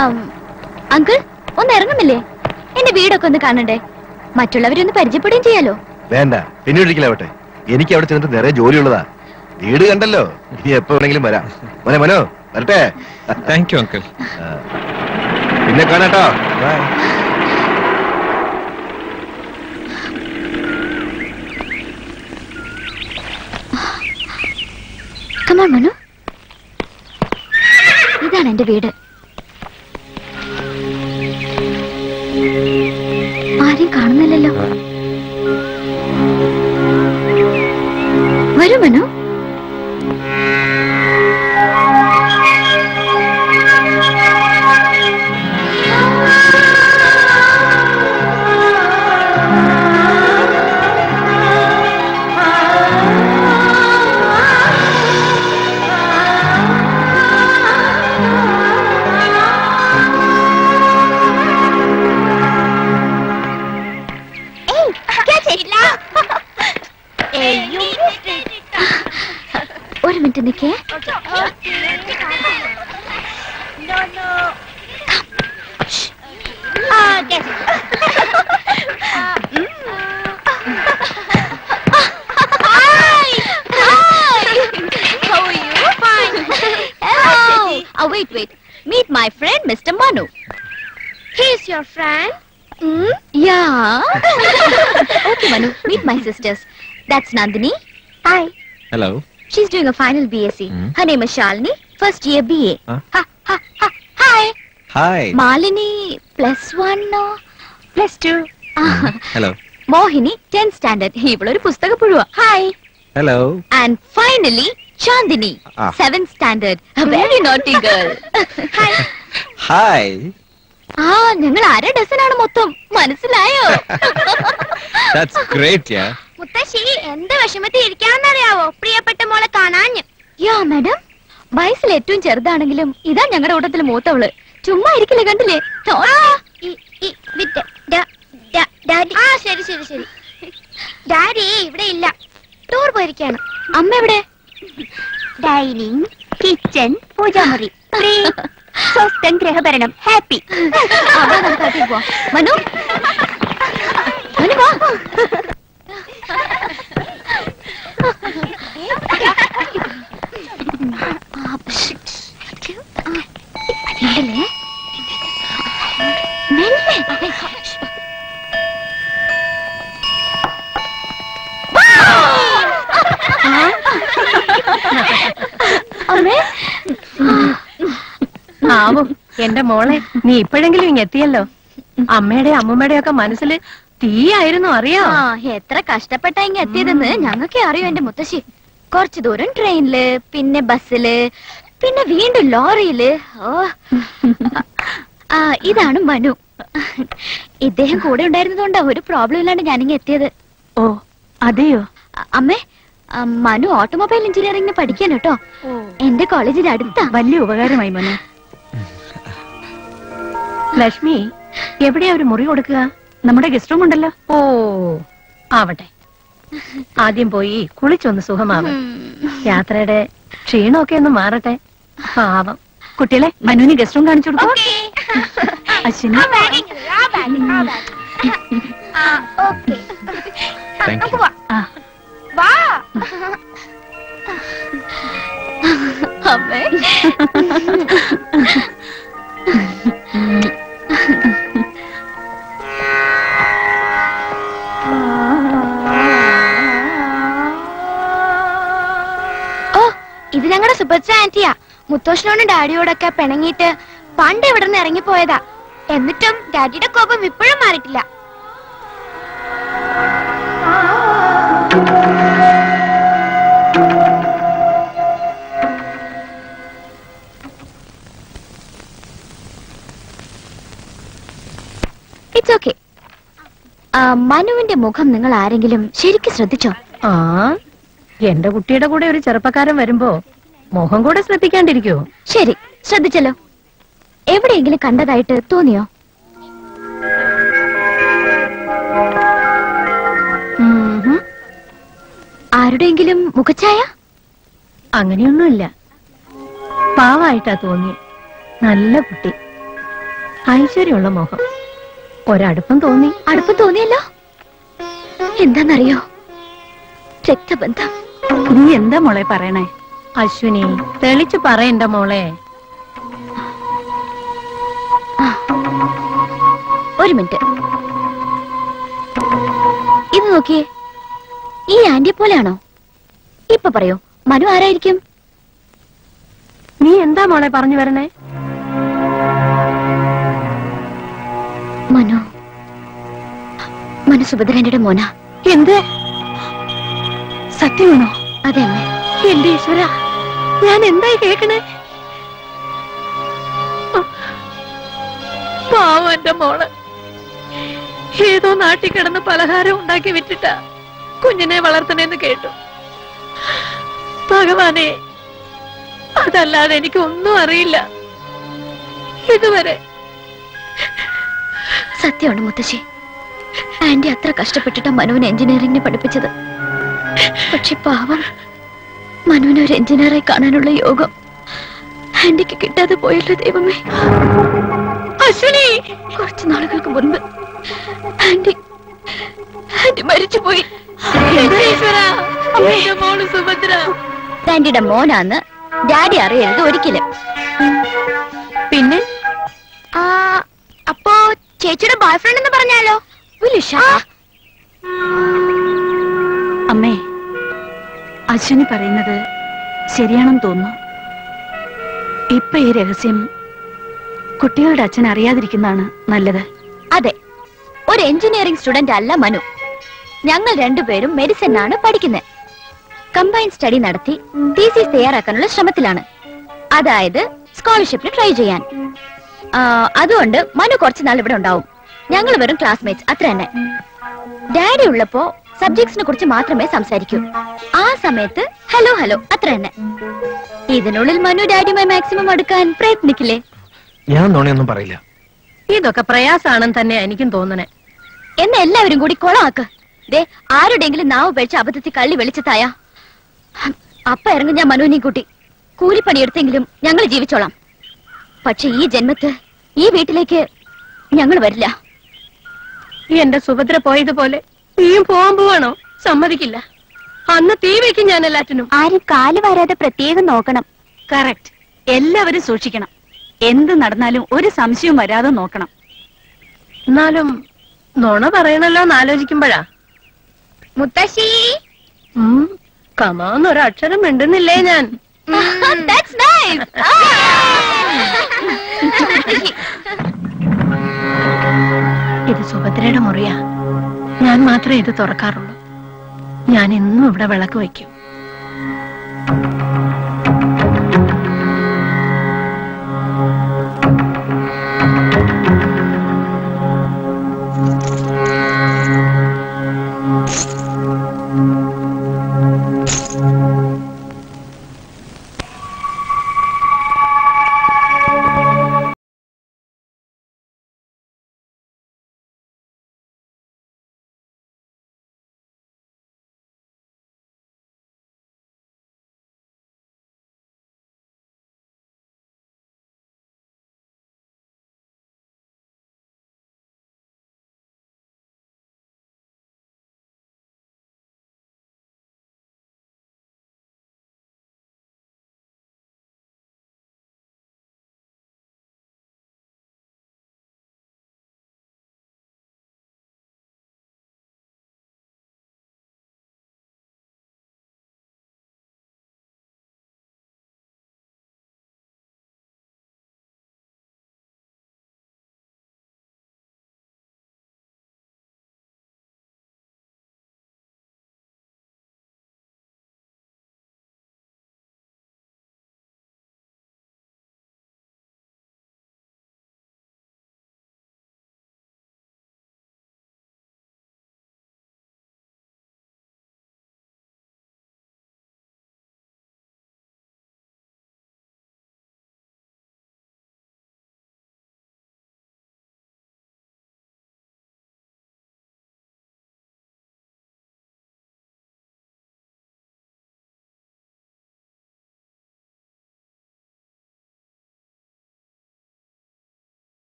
അങ്കിൾ ഒന്ന് ഇറങ്ങുന്നില്ലേ എന്റെ വീടൊക്കെ ഒന്ന് കാണണ്ടേ മറ്റുള്ളവരൊന്ന് പരിചയപ്പെടുകയും ചെയ്യാലോ
വേണ്ട പിന്നെ ഒരിക്കലാവട്ടെ എനിക്ക് അവിടെ ചെന്നിട്ട് നിറയെ ജോലിയുള്ളതാ വീട് കണ്ടല്ലോ ഇനി എപ്പോ വേണമെങ്കിലും വരാം മോനെ മനോ വരട്ടെ
താങ്ക് യു അങ്കിൾ
പിന്നെ കാണാട്ടോ
കമോൺ മനു ഇതാണ് എന്റെ വീട് ആരെയും കാണുന്നില്ലല്ലോ വരൂ മനു ഒരു മിനിറ്റ് നിൽക്കേ Oh, wait, wait. Meet my friend, Mr. Manu. He's your friend? Mm? Yeah. okay, Manu. Meet my sisters. That's Nandini. Hi.
Hello
She's doing a final BSc.
Hmm.
Her name is Shalini, first year BA.
Huh?
Ha, ha, ha. Hi.
Hi
Malini, plus one, no? Plus two.
Hello
Mohini tenth standard ഇവളൊരു പുസ്തക പുഴുവ hi
hello
and finally Chandini
Ah.
Seventh standard very naughty girl hi
hi
ആ ഞങ്ങൾ അര ഡസനാണ് മൊത്തം മനസ്സിലായോ
that's great യാ
മുത്തശ്ശി എന്ത് വിഷമത്തിൽ ഇരിക്കാന്നറിയാവോ പ്രിയപ്പെട്ട മോളെ കാണാൻ യാ മാഡം വയസ്സിൽ ഏറ്റവും ചെറുതാണെങ്കിലും ഇതാ ഞങ്ങളുടെ കൂട്ടത്തിൽ മൂത്തവള് ചുമ്മാ ഇരിക്കില്ല കണ്ടില്ലേ ഡാഡി ആ ശരി ശരി ശരി ഡാഡി ഇവിടെ ഇല്ല ടൂർ പോയിരിക്കാണ് അമ്മ എവിടെ ഡൈനിങ് കിച്ചൺ പൂജാമുറി സ്വസ്ഥം ഗ്രഹഭരണം ഹാപ്പി മനു മനു വാ മെല്ലെ. മെല്ലെ. അമ്മേ
ആവോ എന്റെ മോളെ നീ ഇപ്പോഴെങ്കിലും ഇങ്ങ് എത്തിയല്ലോ അമ്മയുടെ അമ്മൂമ്മയുടെ ഒക്കെ മനസ്സിൽ തീയായിരുന്നു അറിയോ
ആ എത്ര കഷ്ടപ്പെട്ടാ ഇങ്ങ എത്തിയതെന്ന് ഞങ്ങൾക്ക് അറിയോ എന്റെ മുത്തശ്ശി കുറച്ചു ദൂരം ട്രെയിനില് പിന്നെ ബസ്സില് പിന്നെ വീണ്ടും ലോറിയില് ഓ ആ ഇതാണ് മനു ഇദ്ദേഹം കൂടെ ഉണ്ടായിരുന്നതുകൊണ്ടാ ഒരു പ്രോബ്ലം ഇല്ലാണ്ട് ഞാനിങ്ങ എത്തിയത്
ഓ അതെയോ
അ- അമ്മേ ആ, മനു ഓട്ടോമൊബൈൽ എഞ്ചിനീയറിംഗിന് പഠിക്കാൻ കേട്ടോ എന്റെ കോളേജിന്റെ അടുത്താ
വലിയ ഉപകാരമായി മോനെ ലക്ഷ്മി എവിടെയാ ഒരു മുറി കൊടുക്കുക നമ്മുടെ ഗസ്റ്റ് റൂം ഉണ്ടല്ലോ ഓ ആവട്ടെ ആദ്യം പോയി കുളിച്ചൊന്ന് സുഖമാവും യാത്രയുടെ ക്ഷീണമൊക്കെ ഒന്ന് മാറട്ടെ പാവം കുട്ടികളെ മനുവിന് ഗസ്റ്റ് റൂം കാണിച്ചു കൊടുക്കും അശ്വിനി
താങ്ക് യു
ആ
അമ്മേ ഓ ഇത് ഞങ്ങളുടെ സുഭദ്ര ആന്റിയാ മുത്തോഷനോടും ഡാഡിയോടൊക്കെ പിണങ്ങിയിട്ട് പണ്ട് ഇവിടെ നിന്ന് ഇറങ്ങിപ്പോയതാ എന്നിട്ടും ഡാഡിയുടെ കോപം ഇപ്പോഴും മാറിയിട്ടില്ല ഇറ്റ്സ് ഓക്കെ മനുവിന്റെ മുഖം നിങ്ങൾ ആരെങ്കിലും ശരിക്കും ശ്രദ്ധിച്ചോ
ആ എന്റെ കുട്ടിയുടെ കൂടെ ഒരു ചെറുപ്പക്കാരൻ വരുമ്പോ മുഖം കൂടെ ശ്രദ്ധിക്കാണ്ടിരിക്കുവോ
ശരി ശ്രദ്ധിച്ചല്ലോ എവിടെയെങ്കിലും കണ്ടതായിട്ട് തോന്നിയോ
ഉം.
ആരുടെയെങ്കിലും മുഖഛായ
അങ്ങനെയൊന്നുമില്ല പാവായിട്ടാ തോന്നി നല്ല കുട്ടി ഐശ്വര്യമുള്ള മുഖം ഒരടുപ്പം തോന്നി
അടുപ്പം തോന്നിയല്ലോ എന്താന്നറിയോ രക്തബന്ധം
നീ എന്താ മോളെ പറയണേ അശ്വിനി തെളിച്ചു പറയണ്ട മോളെ
ഒരു മിനിറ്റ് ഇത് നോക്കിയേ ഈ ആന്റി പോലെയാണോ ഇപ്പൊ പറയോ മനു ആരായിരിക്കും
നീ എന്താ മോളെ പറഞ്ഞു വരണേ
മനു മനു സുഭദ്രന്റെ മോന
എന്ത് സത്യമാണോ
അതെ അമ്മേ
എന്റെ ഈശ്വര ഞാൻ എന്തായി കേക്കണേ പാവം എന്റെ മോള് ഏതോ നാട്ടിൽ കിടന്ന് പലഹാരം ഉണ്ടാക്കി വിറ്റിട്ട കുഞ്ഞിനെ വളർത്തണേന്ന് കേട്ടു ഭഗവാനെ അതല്ലാതെ എനിക്ക് ഒന്നും അറിയില്ല ഇതുവരെ
സത്യമാണ് മുത്തശ്ശി ആന്റി അത്ര കഷ്ടപ്പെട്ടിട്ട് മനുവിനെ എഞ്ചിനീയറിംഗിന് പഠിപ്പിച്ചത് പക്ഷെ പാവം മനുവിനെ ഒരു എഞ്ചിനീയറായി കാണാനുള്ള യോഗം ആന്റിക്ക് കിട്ടാതെ പോയല്ലോ ദൈവമേ
അശ്വിനി
കുറച്ചു നാളുകൾക്ക് മുൻപ് ആന്റി ആന്റി മരിച്ചുപോയി
എന്റെ ഈശ്വര എന്റെ മോള് സുഭദ്ര
ആന്റിയുടെ മോനാന്ന് ഡാഡി അറിയരുത് ഒരിക്കലും
പിന്നെ
ആ അപ്പോ ചേച്ചിയുടെ ബോയ്ഫ്രണ്ട് എന്ന് പറഞ്ഞാലോ വിലുഷ
അമ്മേ അശ്വിനി പറയുന്നത് ശരിയാണെന്ന് തോന്നുന്നു ഇപ്പൊ ഈ രഹസ്യം കുട്ടികളുടെ അച്ഛൻ അറിയാതിരിക്കുന്നതാണ് നല്ലത്
അതെ ഒരു എഞ്ചിനീയറിംഗ് സ്റ്റുഡന്റ് അല്ല മനു ഞങ്ങൾ രണ്ടുപേരും മെഡിസിൻ ആണ് പഠിക്കുന്നത് കമ്പൈൻ സ്റ്റഡി നടത്തി തീസിസ് തയ്യാറാക്കാനുള്ള ശ്രമത്തിലാണ് അതായത് സ്കോളർഷിപ്പിന് ട്രൈ ചെയ്യാൻ ആ, അതുകൊണ്ട് മനു കുറച്ചു നാൾ ഇവിടെ ഉണ്ടാവും ഞങ്ങൾ വെറും ക്ലാസ്മേറ്റ്സ് അത്ര തന്നെ ഡാഡി ഉള്ളപ്പോ സബ്ജക്ട്സിനെ കുറിച്ച് മാത്രമേ സംസാരിക്കൂ ആ സമയത്ത് ഹലോ ഹലോ അത്ര തന്നെ ഇതിനുള്ളിൽ മനു ഡാഡിയുമായി മാക്സിമം അടുക്കാൻ പ്രയത്നിക്കില്ലേ
ഞാൻ നുണയൊന്നും പറയില്ല
ഇതൊക്കെ പ്രയാസാണെന്ന് തന്നെ എനിക്കും തോന്നണേ
എന്നെ എല്ലാവരും കൂടി കൊളമാക്ക് ദേ ആരുടെയെങ്കിലും നാവ് ഉപേക്ഷിച്ച് അബദ്ധത്തിൽ കള്ളി വെളിച്ചത്തായ അപ്പ ഇറങ്ങും ഞാൻ മനുവിനെ കൂട്ടി കൂലിപ്പണിയെടുത്തെങ്കിലും ഞങ്ങൾ ജീവിച്ചോളാം പക്ഷെ ഈ ജന്മത്ത് ഈ വീട്ടിലേക്ക് ഞങ്ങൾ വരില്ല
ഈ എന്റെ സുഭദ്ര പോയതുപോലെ നീയും പോവാൻ പോവാണോ സമ്മതിക്കില്ല അന്ന് തീ വെക്കും ഞാൻ എല്ലാറ്റിനും
ആരും കാല് വരാതെ പ്രത്യേകം നോക്കണം
കറക്റ്റ് എല്ലാവരും സൂക്ഷിക്കണം എന്ത് നടന്നാലും ഒരു സംശയവും വരാതെ നോക്കണം
എന്നാലും നുണ പറയണല്ലോ എന്ന് ആലോചിക്കുമ്പോഴാ
മുത്തശ്ശി
ഉം, കമാന്നൊരു അക്ഷരം മിണ്ടുന്നില്ലേ ഞാൻ
That's nice.
ഇത് സുഭദ്രയുടെ മുറിയാ ഞാൻ മാത്രമേ ഇത് തുറക്കാറുള്ളൂ ഞാൻ എന്നും ഇവിടെ വിളക്ക് വയ്ക്കും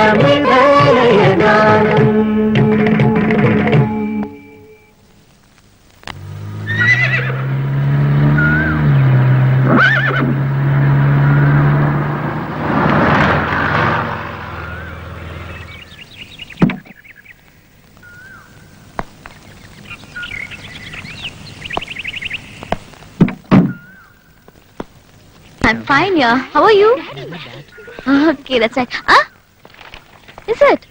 അമൃതലയഗാനം
I'm fine, yeah. How are you? Okay, that's right. Ah? Is it?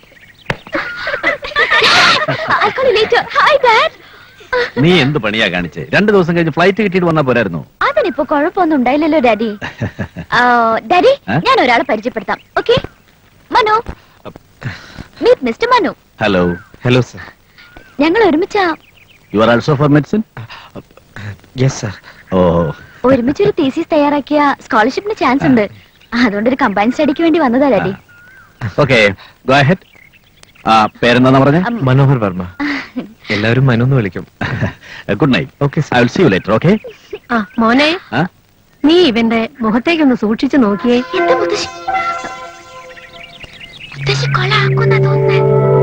I'll call you later. Hi, Dad.
നീ എന്ത് പണിയാ കാണിച്ചേ രണ്ടു ദിവസം കഴിഞ്ഞ് ഫ്ലൈറ്റ് കിട്ടിയിട്ട് വന്നാ പോരായിരുന്നു
അതിനിപ്പോ കുഴപ്പമൊന്നും ഉണ്ടായില്ലല്ലോ ഡാഡി ഡാഡി
ഏ?
ഞാൻ ഒരാളെ പരിചയപ്പെടുത്താം okay Manu meet mister Manu
hello hello sir
ഞങ്ങൾ ഒരുമിച്ചാ
you are also for medicine
yes sir
ഓ
ഒരുമിച്ച് ഒരു തീസിസ് തയ്യാറാക്കിയ സ്കോളർഷിപ്പിന് ചാൻസ് ഉണ്ട് അതുകൊണ്ട് ഒരു കമ്പൈൻ സ്റ്റഡിക്ക് വേണ്ടി വന്നതാ ഡാഡി
ഓക്കെ ഗോ അഹെഡ് ആ പേരെന്താ പറഞ്ഞേ
Um,
മനോഹർ വർമ്മ എല്ലാവരും മനു എന്ന് വിളിക്കും
good night
okay
I will see you later okay
ആ മോനെ
ആ?
നീ ഇവന്റെ മുഖത്തേക്കൊന്ന് സൂക്ഷിച്ചു നോക്കിയേ
എന്റെ മുത്തശ്ശി മുത്തശ്ശി കൊളാക്കുന്ന തോന്നുന്നേ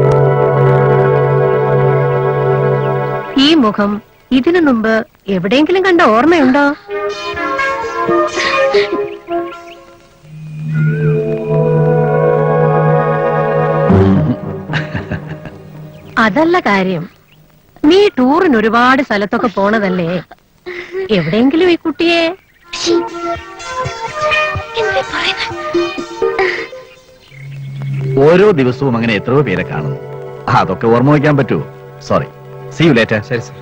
ഈ മുഖം ഇതിനു മുമ്പ് എവിടെയെങ്കിലും കണ്ട ഓർമ്മയുണ്ടോ അതല്ല കാര്യം നീ ടൂറിന് ഒരുപാട് സ്ഥലത്തൊക്കെ പോണതല്ലേ എവിടെയെങ്കിലും ഈ കുട്ടിയെ
എന്താ പറയുന്നത്
ഓരോ ദിവസവും അങ്ങനെ എത്രയോ പേരെ കാണുന്നു അതൊക്കെ ഓർമ്മ വയ്ക്കാൻ പറ്റുമോ സോറി സീ യു ലേറ്റർ
ശരി സർ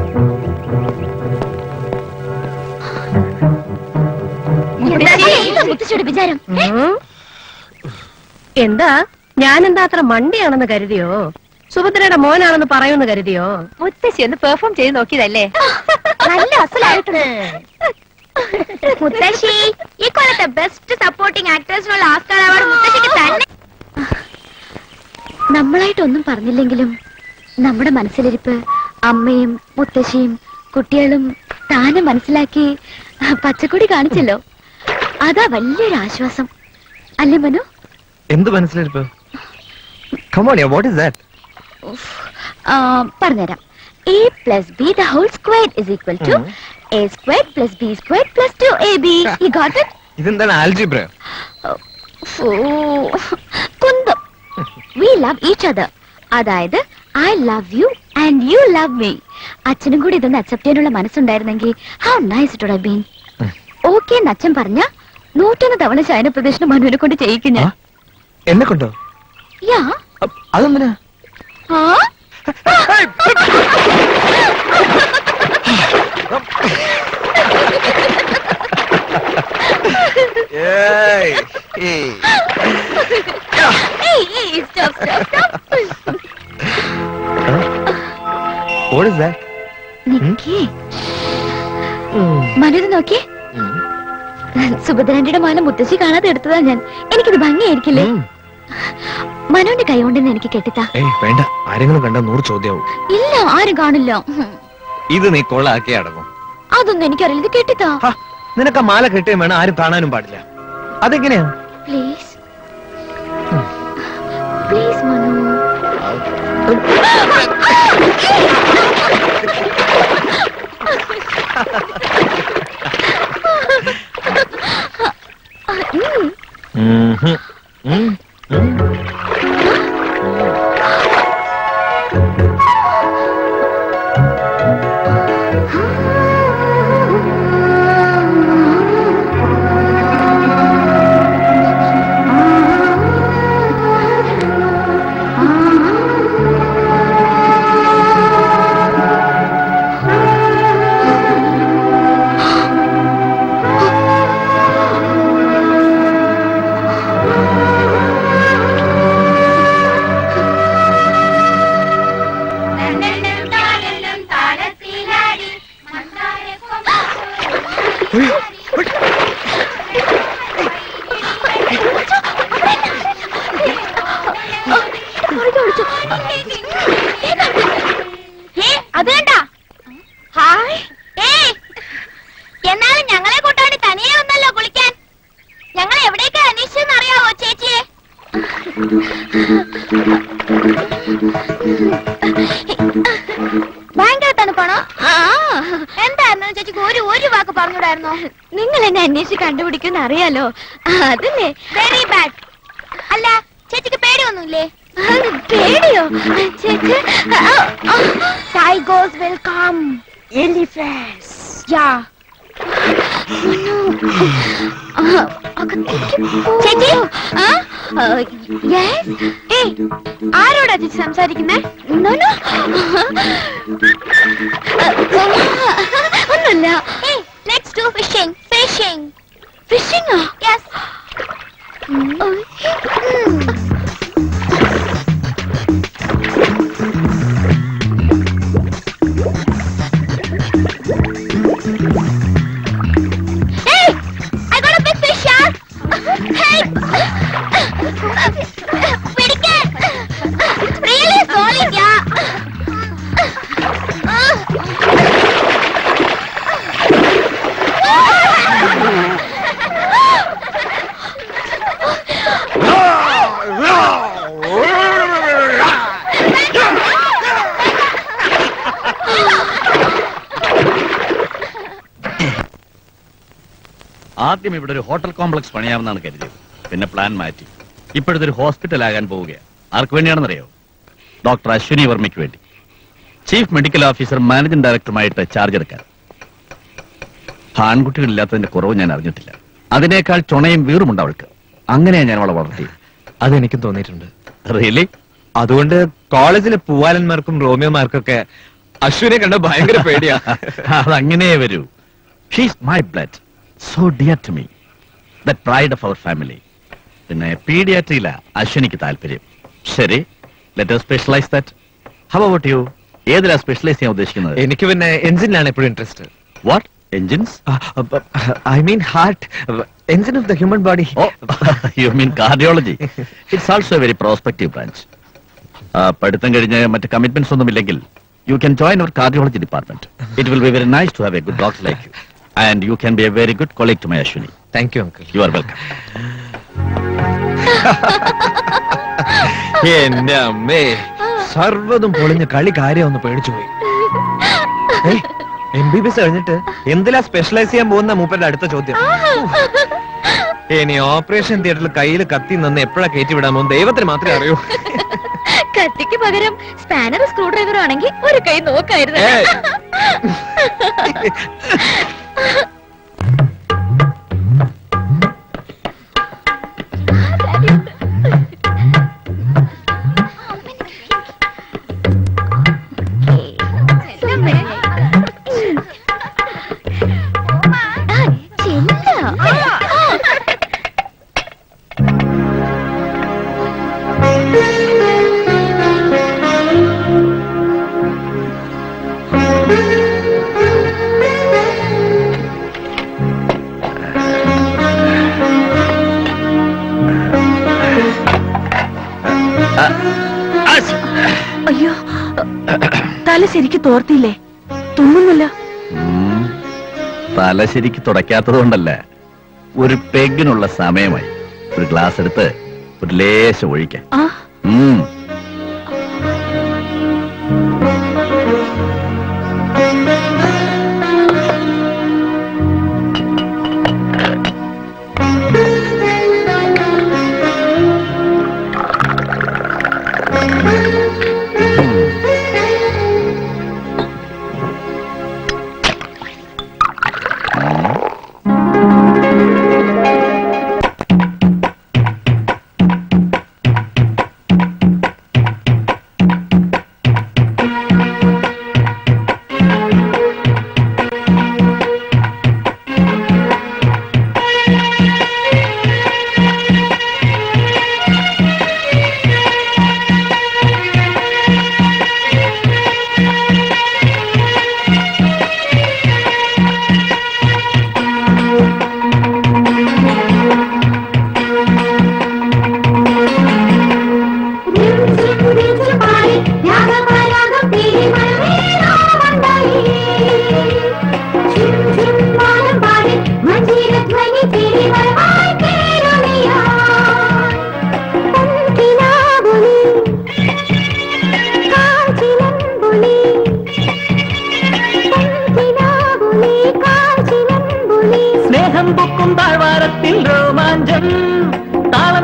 എന്താ മുത്തശ്ശിയുടെ വിചാരം
ഉം. എന്താ ഞാനെന്താ അത്ര മണ്ടിയാണെന്ന് കരുതിയോ സുഭദ്രയുടെ മോനാണെന്ന് പറയുമെന്ന് കരുതിയോ
മുത്തശ്ശി ഒന്ന് പെർഫോം ചെയ്ത് നോക്കിയതല്ലേ നല്ല അസലായിട്ടുണ്ട് മുത്തശ്ശി ഈ കൊല്ലത്തെ ബെസ്റ്റ് സപ്പോർട്ടിംഗ് ആക്ടേഴ്സിനുള്ള ഓസ്കാർ അവാർഡ് മുത്തശ്ശിക്ക് തന്നെ നമ്മളായിട്ടൊന്നും പറഞ്ഞില്ലെങ്കിലും നമ്മുടെ മനസ്സിലിരിപ്പ് അമ്മയും മുത്തശ്ശിയും കുട്ടികളും താനെ മനസ്സിലാക്കി പച്ചക്കൊടി കാണിച്ചല്ലോ അതാ വലിയൊരു ആശ്വാസം അല്ലേ മനു
എന്ത് മനസ്സിലിരിപ്പ് കമോൺ വാട്ട് ഇസ് ദാറ്റ്
ആ, പറഞ്ഞുതരാം A plus B the whole square is equal to A square plus B square plus two A B you got it
ഇതെന്താണ് ആൽജിബ്ര
കുന്തം വി ലവ് ഈച്ച് അതർ അതായത് I love you and you love me അച്ഛനും കൂടി ഇതൊന്ന് accept ചെയ്യാനുള്ള മനസ്സുണ്ടായിരുന്നെങ്കിൽ how nice it would been okay എന്ന് അച്ഛൻ പറഞ്ഞ നൂറ്റൊന്ന് തവണ ശയന പ്രദർശനം മനുവിനെ കൊണ്ട് ചെയ്യിക്കും ഞാൻ
എന്നെ കൊണ്ടോ
യാ
അ- അതെന്തിനാ
ആ ഏയ്, ഏയ്, stop, stop, stop.
What is that
നിക്കേ മനു ഇത് നോക്കിയേ സുഭദ്രാന്റിയുടെ മാല മുത്തശ്ശി കാണാതെ എടുത്തതാ ഞാൻ എനിക്കിത് ഭംഗിയായിരിക്കില്ലേ മനുവിന്റെ കൈ കൊണ്ടെന്ന് എനിക്ക് കെട്ടിത്താ
ഏയ് വേണ്ട ആരെങ്കിലും കണ്ട നൂറ് ചോദ്യാവും
ഇല്ല ആരും കാണില്ല ഹും.
ഇത് നീ കൊള്ളാക്കി അടങ്ങും
അതൊന്നും എനിക്കറിയില്ല ഇത് കെട്ടിത്താ
നിനക്ക് ആ മാല കെട്ടുകയും വേണം ആരും കാണാനും പാടില്ല അതെങ്ങനെയാ
പ്ലീസ് പ്ലീസ് മനു ഉം. ഭയങ്കര തണുപ്പാണോ എന്തായിരുന്നു ചേച്ചിക്ക് ഒരു ഒരു വാക്ക് പറഞ്ഞൂടായിരുന്നോ നിങ്ങൾ എന്നെ അന്വേഷിച്ച് കണ്ടുപിടിക്കുന്ന അറിയാലോ അതല്ലേ വെരി ബാഡ് അല്ല ചേച്ചിക്ക് പേടിയൊന്നുമില്ലേ പേടിയോ ചേച്ചി tigers will come elephants yeah ചേച്ചി ആരോടാ ചേച്ചി സംസാരിക്കുന്നേ ഒന്നുമില്ല let's do fishing fishing fishing yes Hey! I got a big fish, yeah! Hey! പിടിക്കാൻ! Really solid, yeah!
ആദ്യം ഇവിടെ ഒരു ഹോട്ടൽ കോംപ്ലക്സ് പണിയാമെന്നാണ് കരുതിയത് പിന്നെ പ്ലാൻ മാറ്റി ഇപ്പോഴത്തെ ഒരു ഹോസ്പിറ്റൽ ആകാൻ പോവുകയാണ് ആർക്ക് വേണ്ടിയാണെന്നറിയോ ഡോക്ടർ അശ്വിനി വർമ്മയ്ക്ക് വേണ്ടി ചീഫ് മെഡിക്കൽ ഓഫീസർ മാനേജിംഗ് ഡയറക്ടറുമായിട്ട് ചാർജ് എടുക്കാൻ ആൺകുട്ടികളില്ലാത്തതിന്റെ കുറവ് ഞാൻ അറിഞ്ഞിട്ടില്ല അതിനേക്കാൾ ചുണയും വീറുമുണ്ട് അവൾക്ക് അങ്ങനെയാണ് ഞാൻ അവളെ വളർത്തിയത്
അതെനിക്കും തോന്നിയിട്ടുണ്ട്
റിയലി
അതുകൊണ്ട് കോളേജിലെ പൂവാലന്മാർക്കും റോമിയോമാർക്കൊക്കെ അശ്വിനെ കണ്ട ഭയങ്കര പേടിയാ
അതങ്ങനെ വരൂ she's my blood so dear to me that pride of our family പിന്നെ പീഡിയാട്രിയില അശ്വിനിക്ക് താല്പര്യം ശരി let specialise that how about you ഏതിലാ സ്പെഷ്യലൈസ് ചെയ്യാൻ ഉദ്ദേശിക്കുന്നത്
എനിക്ക് പിന്നെ എഞ്ചിനിലാണ് എപ്പോഴും interest
what engines
I mean heart engine of the human body
you mean cardiology it's also a very prospective branch പഠിത്തം കഴിഞ്ഞ് മറ്റ് കമ്മിറ്റ്മെന്റ്സ് ഒന്നും ഇല്ലെങ്കിൽ you can join our cardiology department it will be very nice to have a good doctor like you and you can be a very good colleague to my Ashwini
thank you uncle
you are welcome
എന്റെ അമ്മേ സർവ്വതും പൊളിഞ്ഞ് കളി കാര്യം ഒന്ന് പേടിച്ചു പോയി M B B S കഴിഞ്ഞിട്ട് എന്തിലാ സ്പെഷ്യലൈസ് ചെയ്യാൻ പോകുന്ന മൂപ്പരുടെ അടുത്ത ചോദ്യം ഇനി ഓപ്പറേഷൻ തിയേറ്ററിൽ കയ്യിൽ കത്തി നിന്ന് എപ്പോഴാ കയറ്റി വിടാൻ പോകും ദൈവത്തിന് മാത്രമേ അറിയൂ
കത്തിക്ക് പകരം സ്പാനർ സ്ക്രൂ ഡ്രൈവർ ആണെങ്കിൽ ഒരു കൈ നോക്കായിരുന്നു
ഏയ്.
അയ്യോ തല ശരിക്ക് തോർത്തില്ലേ തുമ്മുന്നല്ലോ
ഉം. തല ശരിക്ക് തുടയ്ക്കാത്തത് കൊണ്ടല്ല ഒരു പെഗിനുള്ള സമയമായി ഒരു ഗ്ലാസ് എടുത്ത് ഒരു ലേശം ഒഴിക്കാൻ
ആ
ഉം.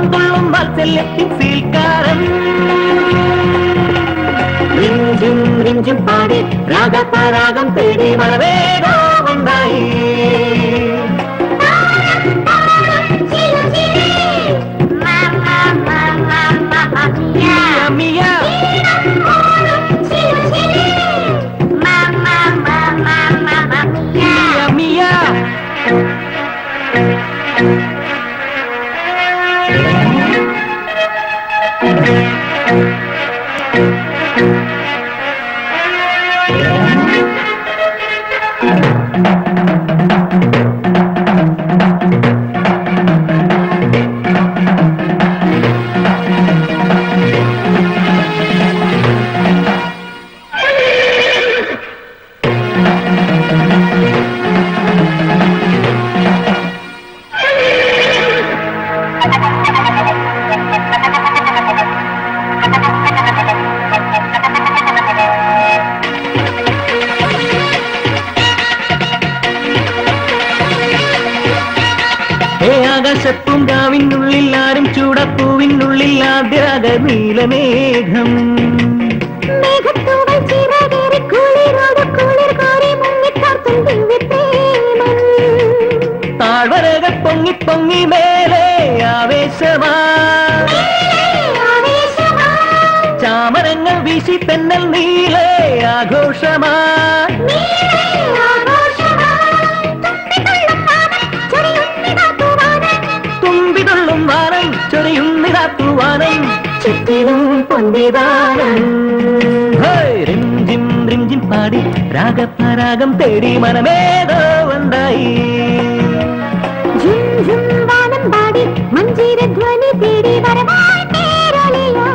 തുള്ളും വാത്സല്യത്തിൻ സീൽക്കാരൻ റിഞ്ചും റിഞ്ചും പാടി രാഗപരാഗം തേടി മഴവേഗോ ഉണ്ടായി മിയ, മിയ. മിയ, മിയ. ഏ ആകാശപ്പൂങ്കാവിനുള്ളിൽ ആരും ചൂടപ്പൂവിനുള്ളിൽ ആദ്യരാഗ നീലമേഘം
മേഘത്തൂവൽ ചിറകേറി കുളിരോട് കുളിർ കോരി മുങ്ങിത്താർത്തും ദിവ്യപ്രേമം.
താഴ്വരകൾ പൊങ്ങി പൊങ്ങി മേലെ ആവേശമാ
ആവേശമായി,
ചാമരങ്ങൾ വീശി തെന്നൽ നീലെ ആഘോഷമാ
ആഘോഷമായി, തുമ്പിതുള്ളും വാനം, ചൊരിയുന്നിതാ തൂവാനം.
തുമ്പിതുള്ളും വാനം ചൊരിയുന്നിതാ തൂവാനം ചുറ്റിലും പൊന്തിദാനം ഹേയ്, റിംജിം റിംജിം പാടി രാഗപരാഗം തേടി മനമേതോ ഉണ്ടായി
ഝും ഝും വാനം പാടി മഞ്ജീരധ്വനി തേടി വരവായി പേരൊളിയാ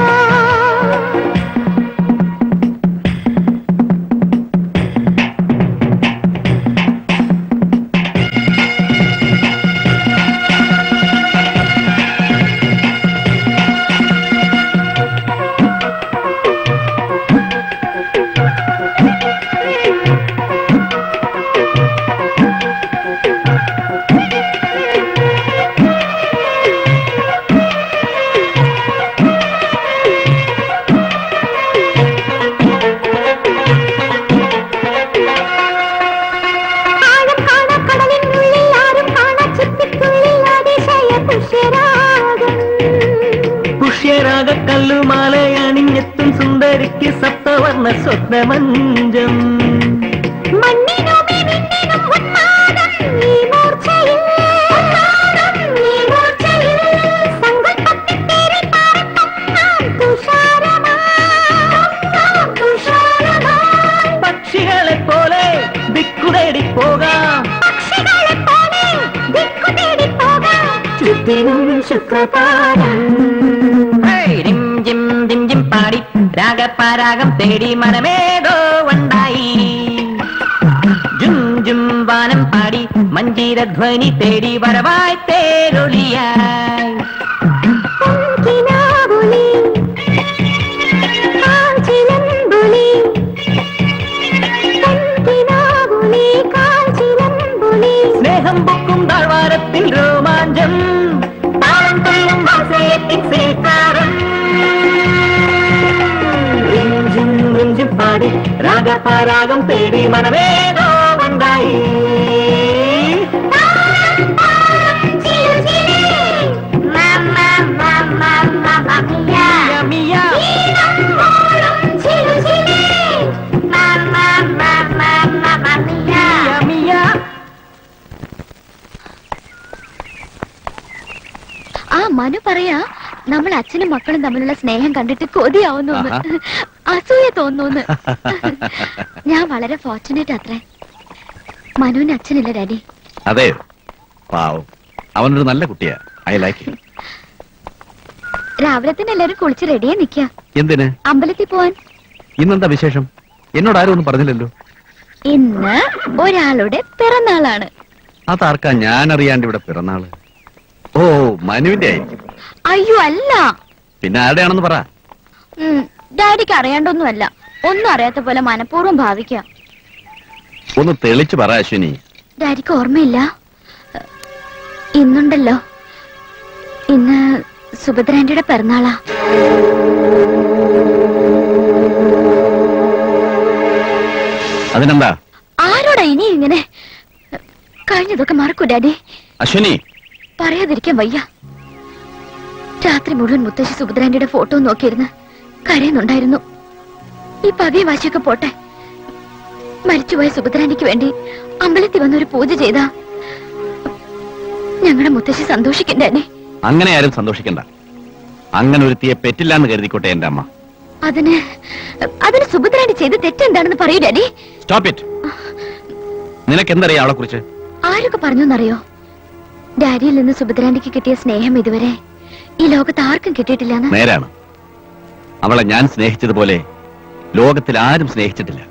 ആഴം കാണാ കടലിനുള്ളിൽ ആരും കാണാ ചിപ്പിക്കുള്ളിൽ അതിശയ പുഷ്യരാഗം
പുഷ്യരാഗ കല്ലുമാലയണിഞ്ഞെത്തും സുന്ദരിക്ക് സപ്തവർണ്ണ സ്വപ്നമഞ്ചം
മണ്ണിനുമേ നിന്നിനും ഉന്മാദം ഈ മൂർച്ചയിൽ ഉന്മാദം ഈ മൂർച്ചയിൽ സങ്കൽപ്പത്തിൻ പേരിൽ പാറിപ്പൊങ്ങാം തുഷാരമായി തുഷാരമായി
പക്ഷികളെ പോലെ ദിക്കുതേടി പോകാം
പക്ഷികളെ പോലെ ദിക്കു തേടി പോകാം
ചുറ്റിനും ശുക്രതാരം ജിം ജിം ജിം പാടി രാഗപരാഗം തേടി മനമേതോ ഉണ്ടായി ജും ജും വാനം പാടി മഞ്ജീരധ്വനി തേടി വരവായി തേരൊളിയായി
പൊൻകിനാവുലി കാൽച്ചിലമ്പുലി പൊൻകിനാവുലി കാൽച്ചിലമ്പുലി
സ്നേഹം പൊക്കും താഴ്വാരത്തിൽ രോമാഞ്ചം താളം തുള്ളും വാസയത്തിൻ സേക്കാരം റിഞ്ചും റിഞ്ചും പാടി രാഗപരാഗം തേടി മനമേതോ ഉണ്ടായി
ചിലു ചിലി മമ മമ മമ മിയ
മിയ
ഈണം മൂളും ചിലു ചിലി മമ മമ മമ മിയ
മിയ
ആ മനു പറയാ നമ്മൾ അച്ഛനും മക്കളും തമ്മിലുള്ള സ്നേഹം കണ്ടിട്ട് കൊതിയാവുന്നു
ആഹാ.
അസൂയ തോന്നുന്നു ഞാൻ വളരെ ഫോർച്ചുനേറ്റ് അത്രേ മനുവിന് അച്ഛനില്ല ഡാഡി
അതെ പാവം അവനൊരു നല്ല കുട്ടിയാ ഐ ലൈക്ക്
രാവിലെ തന്നെ എല്ലാരും കുളിച്ച് റെഡിയാ നിക്ക
എന്തിന്
അമ്പലത്തിൽ പോവാൻ
ഇന്നെന്താ വിശേഷം എന്നോട് ആരും ഒന്നും പറഞ്ഞില്ലല്ലോ
ഇന്ന് ഒരാളുടെ പിറന്നാളാണ്
അതാർക്കാ ഞാൻ അറിയാണ്ട് ഇവിടെ പിറന്നാള് ഓ മനുവിന്റെ ആയിരിക്കും
അയ്യോ അല്ല
പിന്നെ ആരുടെയാണെന്ന് പറ
ഉം, ഡാഡിക്ക് അറിയാണ്ടൊന്നുമല്ല ഒന്നും അറിയാത്ത പോലെ മനഃപൂർവ്വം ഭാവിക്കാം
ഒന്ന് തെളിച്ചു പറ അശ്വിനി
ഡാഡിക്ക് ഓർമ്മയില്ല ഇന്നുണ്ടല്ലോ ഇന്ന് സുഭദ്രാന്റിയുടെ പിറന്നാളാ
അതിനെന്താ
ആരോടാ ഇനി ഇങ്ങനെ കഴിഞ്ഞതൊക്കെ മറക്കൂ ഡാഡി
അശ്വിനി
പറയാതിരിക്കാൻ വയ്യ രാത്രി മുഴുവൻ മുത്തശ്ശി സുഭദ്രാന്റിയുടെ ഫോട്ടോ നോക്കിയിരുന്ന് കരയുന്നുണ്ടായിരുന്നു ഈ പകയും വാശിയൊക്കെ പോട്ടെ മരിച്ചുപോയ സുഭദ്രാന്റിക്ക് വേണ്ടി അമ്പലത്തിൽ വന്നൊരു പൂജ ചെയ്താ ഞങ്ങളുടെ മുത്തശ്ശി സന്തോഷിക്കണ്ടേ
അങ്ങനെ ആരും സന്തോഷിക്കണ്ട അങ്ങനെ ഒരുത്തിയെ പെറ്റില്ലാന്ന് കരുതിക്കോട്ടെ എന്റെ അമ്മ
അതിന് അതിന് സുഭദ്രാന്റി ചെയ്ത് തെറ്റെന്താണെന്ന് പറയൂ ഡാഡി
സ്റ്റോപ്പ് ഇറ്റ് നിനക്ക് എന്തറിയാം അവളെ കുറിച്ച്
ആരൊക്കെ പറഞ്ഞെന്നറിയോ ഡാഡിയിൽ നിന്ന് സുഭദ്രാന്റിക്ക് കിട്ടിയ സ്നേഹം ഇതുവരെ ഈ ലോകത്ത് ആർക്കും കിട്ടിയിട്ടില്ലെന്ന്
നേരാണ് അവളെ ഞാൻ സ്നേഹിച്ചതുപോലെ ലോകത്തിൽ ആരും സ്നേഹിച്ചിട്ടില്ല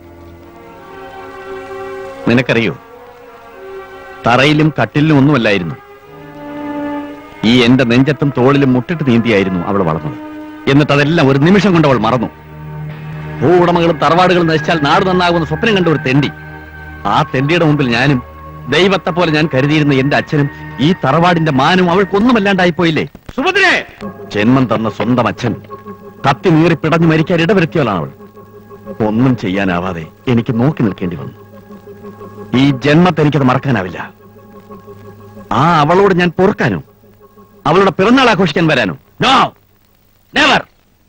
നിനക്കറിയോ തറയിലും കട്ടിലിലും ഒന്നുമല്ലായിരുന്നു ഈ എന്റെ നെഞ്ചത്തും തോളിലും മുട്ടിട്ട് നീന്തിയായിരുന്നു അവൾ വളർന്നത് എന്നിട്ട് അതെല്ലാം ഒരു നിമിഷം കൊണ്ട് അവൾ മറന്നു ഭൂവുടമകളും തറവാടുകളും നശിച്ചാൽ നാട് നന്നാകുന്ന സ്വപ്നം കണ്ട ഒരു തെണ്ടി ആ തെണ്ടിയുടെ മുമ്പിൽ ഞാനും ദൈവത്തെ പോലെ ഞാൻ കരുതിയിരുന്ന എന്റെ അച്ഛനും ഈ തറവാടിന്റെ മാനും അവൾക്കൊന്നുമല്ലാണ്ടായി പോയില്ലേ
സുഭദ്രേ
ജന്മം തന്ന സ്വന്തം അച്ഛൻ കത്തി നീറി പിടഞ്ഞു മരിക്കാൻ ഇടവരുത്തിയവളാണ് അവൾ ഒന്നും ചെയ്യാനാവാതെ എനിക്ക് നോക്കി നിൽക്കേണ്ടി വന്നു ഈ ജന്മത്തെ എനിക്കത് മറക്കാനാവില്ല ആ അവളോട് ഞാൻ പൊറുക്കാനോ അവളുടെ പിറന്നാൾ ആഘോഷിക്കാൻ വരാനോ നോ നെവർ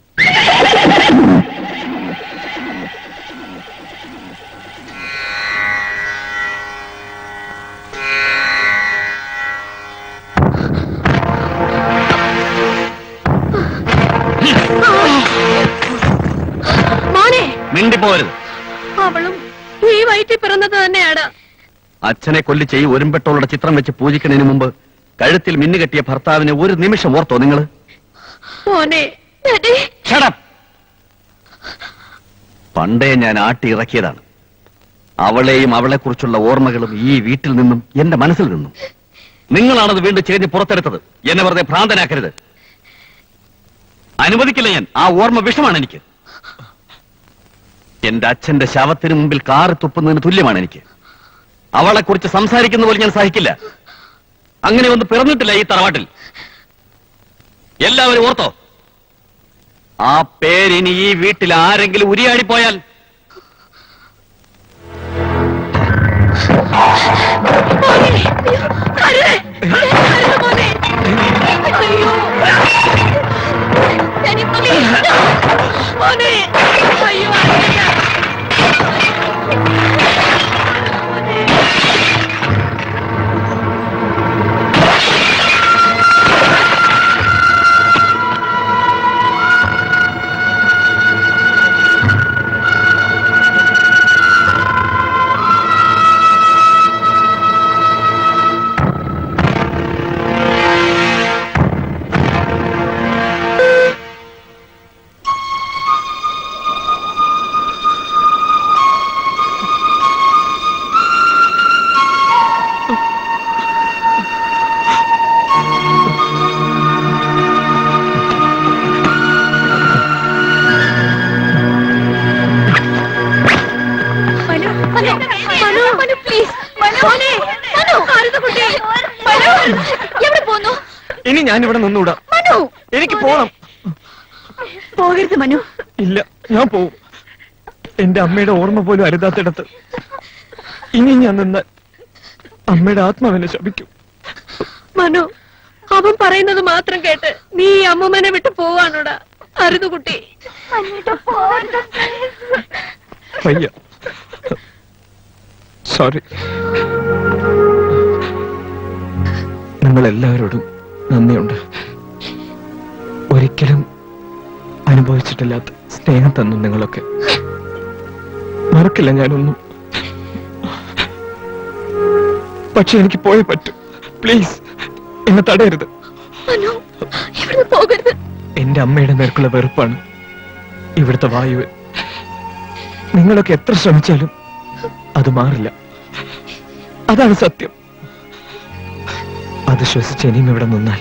മോനെ
മിണ്ടിപ്പോരുത്
അവളും ഈ വയറ്റിൽ പിറന്നത് തന്നെയാണ്
അച്ഛനെ കൊല്ലിച്ച് ഈ ഒരുമ്പെട്ടോളുടെ ചിത്രം വെച്ച് പൂജിക്കുന്നതിന് മുമ്പ് കഴുത്തിൽ മിന്നുകെട്ടിയ ഭർത്താവിനെ ഒരു നിമിഷം ഓർത്തോ നിങ്ങള്
മോനെ
Shut up. പണ്ടേ ഞാൻ ആട്ടി ഇറക്കിയതാണ് അവളെയും അവളെക്കുറിച്ചുള്ള ഓർമ്മകളും ഈ വീട്ടിൽ നിന്നും എന്റെ മനസ്സിൽ നിന്നും നിങ്ങളാണത് വീണ്ടും ചേഞ്ച് പുറത്തെടുത്തത് എന്നെ വെറുതെ ഭ്രാന്തനാക്കരുത് അനുവദിക്കില്ല ഞാൻ ആ ഓർമ്മ വിഷമാണ് എനിക്ക് എന്റെ അച്ഛന്റെ ശവത്തിന് മുമ്പിൽ കാറ് തുപ്പുന്നതിന് തുല്യമാണ് എനിക്ക് അവളെക്കുറിച്ച് സംസാരിക്കുന്ന പോലെ ഞാൻ സഹിക്കില്ല അങ്ങനെ ഒന്ന് പിറന്നിട്ടില്ല ഈ തറവാട്ടിൽ എല്ലാവരും ഓർത്തോ ആ പേരിനി ഈ വീട്ടിൽ ആരെങ്കിലും ഉരിയാടിപ്പോയാൽ
എവിടെ പോന്നു
ഇനി ഞാൻ ഇവിടെ നിന്നൂടാ
മനു
എനിക്ക് പോണം
പോകരുത് മനു
ഇല്ല ഞാൻ പോവും എന്റെ അമ്മയുടെ ഓർമ്മ പോലും അരുതാത്തിടത്ത് ഇനി ഞാൻ നിന്നാൽ അമ്മയുടെ ആത്മാവിനെ ശപിക്കും
മനു അവൻ പറയുന്നത് മാത്രം കേട്ട് നീ ഈ അമ്മൂമ്മനെ വിട്ട് പോവാണോടാ അരുതുകുട്ടി
വയ്യ സോറി നിങ്ങൾ എല്ലാവരോടും നന്ദിയുണ്ട് ഒരിക്കലും അനുഭവിച്ചിട്ടില്ലാത്ത സ്നേഹം തന്നു നിങ്ങളൊക്കെ മറക്കില്ല ഞാനൊന്നും പക്ഷെ എനിക്ക് പോയേ പറ്റൂ പ്ലീസ് എന്നെ തടയരുത്
മനു ഇവിടുന്ന് പോകരുത്
എന്റെ അമ്മയുടെ നേർക്കുള്ള വെറുപ്പാണ് ഇവിടുത്തെ വായുവ് നിങ്ങളൊക്കെ എത്ര ശ്രമിച്ചാലും അത് മാറില്ല അതാണ് സത്യം അത് ശ്വസിച്ച് ഇനിയും ഇവിടെ നിന്നാൽ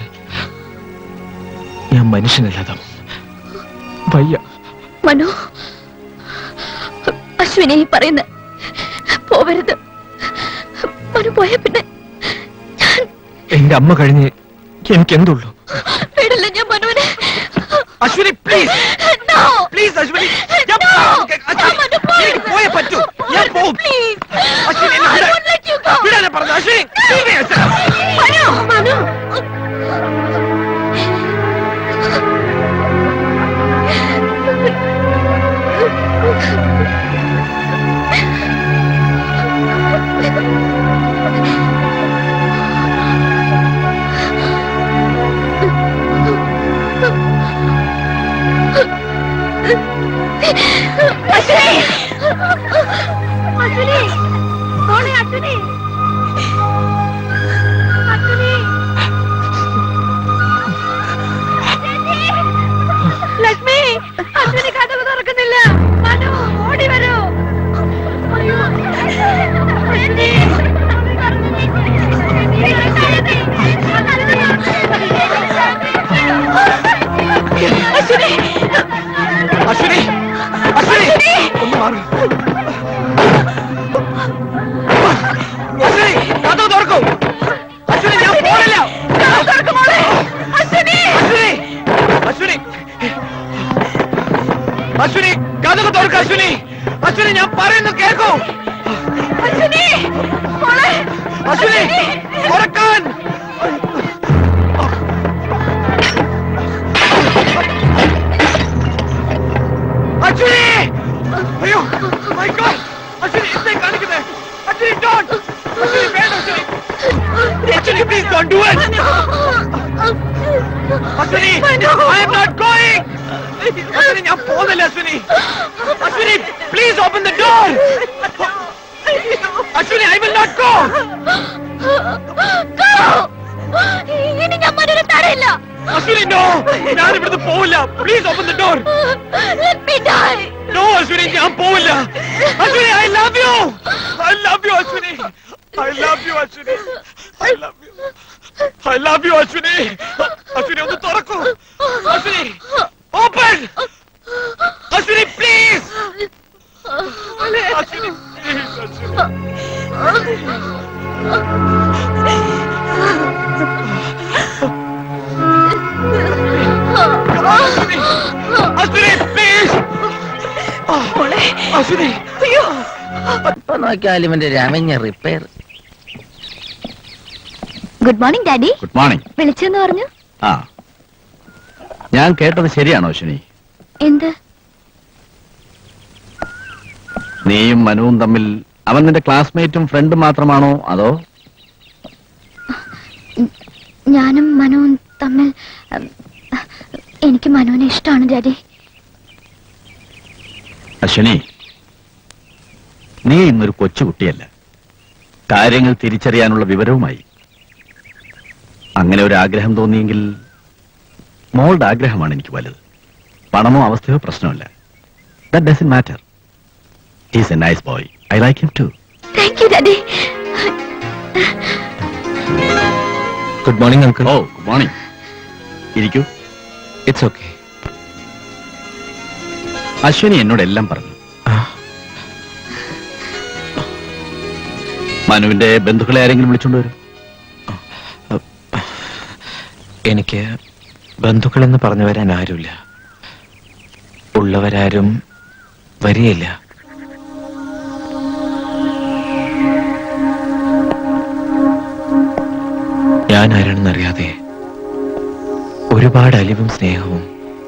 ഞാൻ മനുഷ്യനല്ലാതാവും വയ്യ
മനു അശ്വിനെ ഈ പറയുന്ന പോവരുത് മനു പോയ പിന്നെ
എന്റെ അമ്മ കഴിഞ്ഞ് എനിക്ക് എന്തുള്ളൂ
ഞാൻ മനുവിനെ
Ashwini please
No.
Please Ashwini ഞാൻ
No.
പറയുന്നത് കേക്ക്. അശ്വിനി,
ഞാൻ മനു പോയി.
എനിക്ക് പോയേ പറ്റൂ ഞാൻ പോവും
Please.
അശ്വിനി എന്നെ
I
വിട്.
won't let you go.
വിടാനാ പറഞ്ഞത് അശ്വിനി leave me, അശ്വിനി.
മനു മനു അശ്വിനി അശ്വിനി മോളെ അശ്വിനി അശ്വിനി ലക്ഷ്മി അശ്വിനി കഥ തുറക്കുന്നില്ല മനു ഓടി വരൂ അയ്യോ. അശ്വിനി. അശ്വിനി
അശ്വിനി അശ്വിനി ഒന്ന് മാറൂ അശ്വിനി കഥ തുറക്കൂ അശ്വിനി ഞാൻ പോണില്ല അശ്വിനി അശ്വിനി അശ്വിനി കഥ തുറക്ക അശ്വിനി അശ്വിനി ഞാൻ പറയുന്നു കേൾക്കൂ
അശ്വിനി മോളെ
അശ്വിനി തുറക്കാൻ അശ്വിനി അയ്യോ മൈ ഗോഡ് അശ്വിനി എന്തേ കാണിക്കുന്നേ അശ്വിനി ഡോണ്ട് അശ്വിനി വേണ്ട Ashwini Ashwini please don't do it Ashwini I am not going Ashwini ഞാൻ പോകുന്നില്ല Ashwini Ashwini please open the door Ashwini I will not go
ഇനി ഞാൻ മനുവിനെ തരയില്ല
അശ്വിനി നോ ഞാൻ ഇവിടുന്ന് പോവില്ല please open the door
Let me die.
No Ashwini ഞാൻ പോവില്ല Ashwini I love you I love you Ashwini I love you Ashwini I love you I love you Ashwini Ashwini ഒന്ന് തുറക്കൂ Ashwini open Ashwini please Ashwini please, Ashwini Ashwini please Ashwini
അയ്യോ
ഇപ്പൊ നോക്കിയാലും ഇവന്റെ രമഞ്ഞ repair
good morning daddy
good morning
വിളിച്ചെന്ന് പറഞ്ഞു
ആ ഞാൻ കേട്ടത് ശരിയാണോ അശ്വിനി
എന്ത്
നീയും മനുവും തമ്മിൽ അവൻ നിന്റെ ക്ലാസ്മേറ്റും ഫ്രണ്ടും മാത്രമാണോ അതോ
ഞാനും മനുവും തമ്മിൽ ഉം, എനിക്ക് മനുവിനെ ഇഷ്ടമാണ് ഡാഡി
അശ്വിനി നീ ഇന്നൊരു കൊച്ചുകുട്ടിയല്ല കാര്യങ്ങൾ തിരിച്ചറിയാനുള്ള വിവരവുമായി അങ്ങനെ ഒരു ആഗ്രഹം തോന്നിയെങ്കിൽ മോളുടെ ആഗ്രഹമാണ് എനിക്ക് വലുത് പണമോ അവസ്ഥയോ പ്രശ്നമല്ല that doesn't matter he's a nice boy I like him too
thank you daddy
good morning uncle
ഓ ഗുഡ് മോർണിംഗ് ഇരിക്കൂ
ഇറ്റ്സ് ഓക്കെ
അശ്വിനി എന്നോട് എല്ലാം പറഞ്ഞു മനുവിന്റെ ബന്ധുക്കളെ ആരെങ്കിലും വിളിച്ചോണ്ട് വരും
എനിക്ക് ബന്ധുക്കളെന്ന് പറഞ്ഞു വരാൻ ആരുമില്ല ഉള്ളവരാരും വരികയില്ല ഞാൻ ആരാണെന്നറിയാതെ ഒരുപാട് അലിവും സ്നേഹവും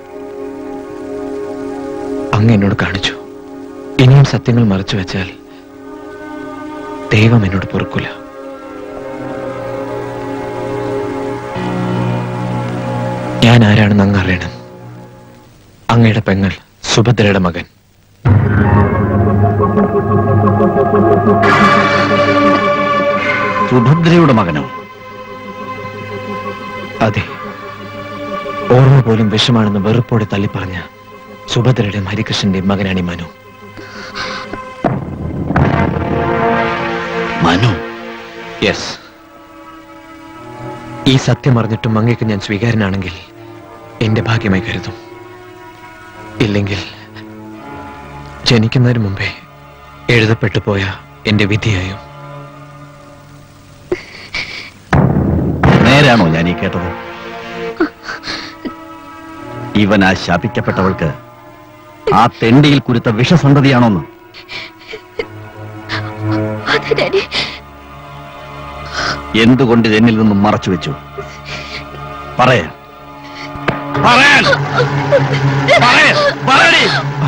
അങ്ങ് എന്നോട് കാണിച്ചു ഇനിയും സത്യങ്ങൾ മറച്ചു വെച്ചാൽ ദൈവം എന്നോട് പൊറുക്കില്ല ഞാൻ ആരാണെന്ന് അങ്ങ് അറിയണം അങ്ങയുടെ പെങ്ങൾ സുഭദ്രയുടെ മകൻ
സുഭദ്രയുടെ മകനോ
അതെ ഓർമ്മ പോലും വിഷമാണെന്ന് വെറുപ്പോടെ തള്ളിപ്പറഞ്ഞ സുഭദ്രയുടെയും ഹരികൃഷ്ണന്റെയും മകനാണ് ഈ മനു
മനു
യെസ് ഈ സത്യം അറിഞ്ഞിട്ടും അങ്ങേക്ക് ഞാൻ സ്വീകാരനാണെങ്കിൽ എന്റെ ഭാഗ്യമായി കരുതും ഇല്ലെങ്കിൽ ജനിക്കുന്നതിന് മുമ്പേ എഴുതപ്പെട്ടു പോയ എന്റെ വിധിയായും
നേരാണോ ഞാൻ ഈ കേട്ടത് ഇവൻ ആ ശാപിക്കപ്പെട്ടവൾക്ക് ആ തെണ്ടിയിൽ കുരുത്ത വിഷസന്തതിയാണോന്ന്
അതെ ഡാഡി
എന്തുകൊണ്ട് ഇത് എന്നിൽ നിന്നും മറച്ചു വെച്ചു പറയാൻ പറയാൻ പറയാൻ പറയടി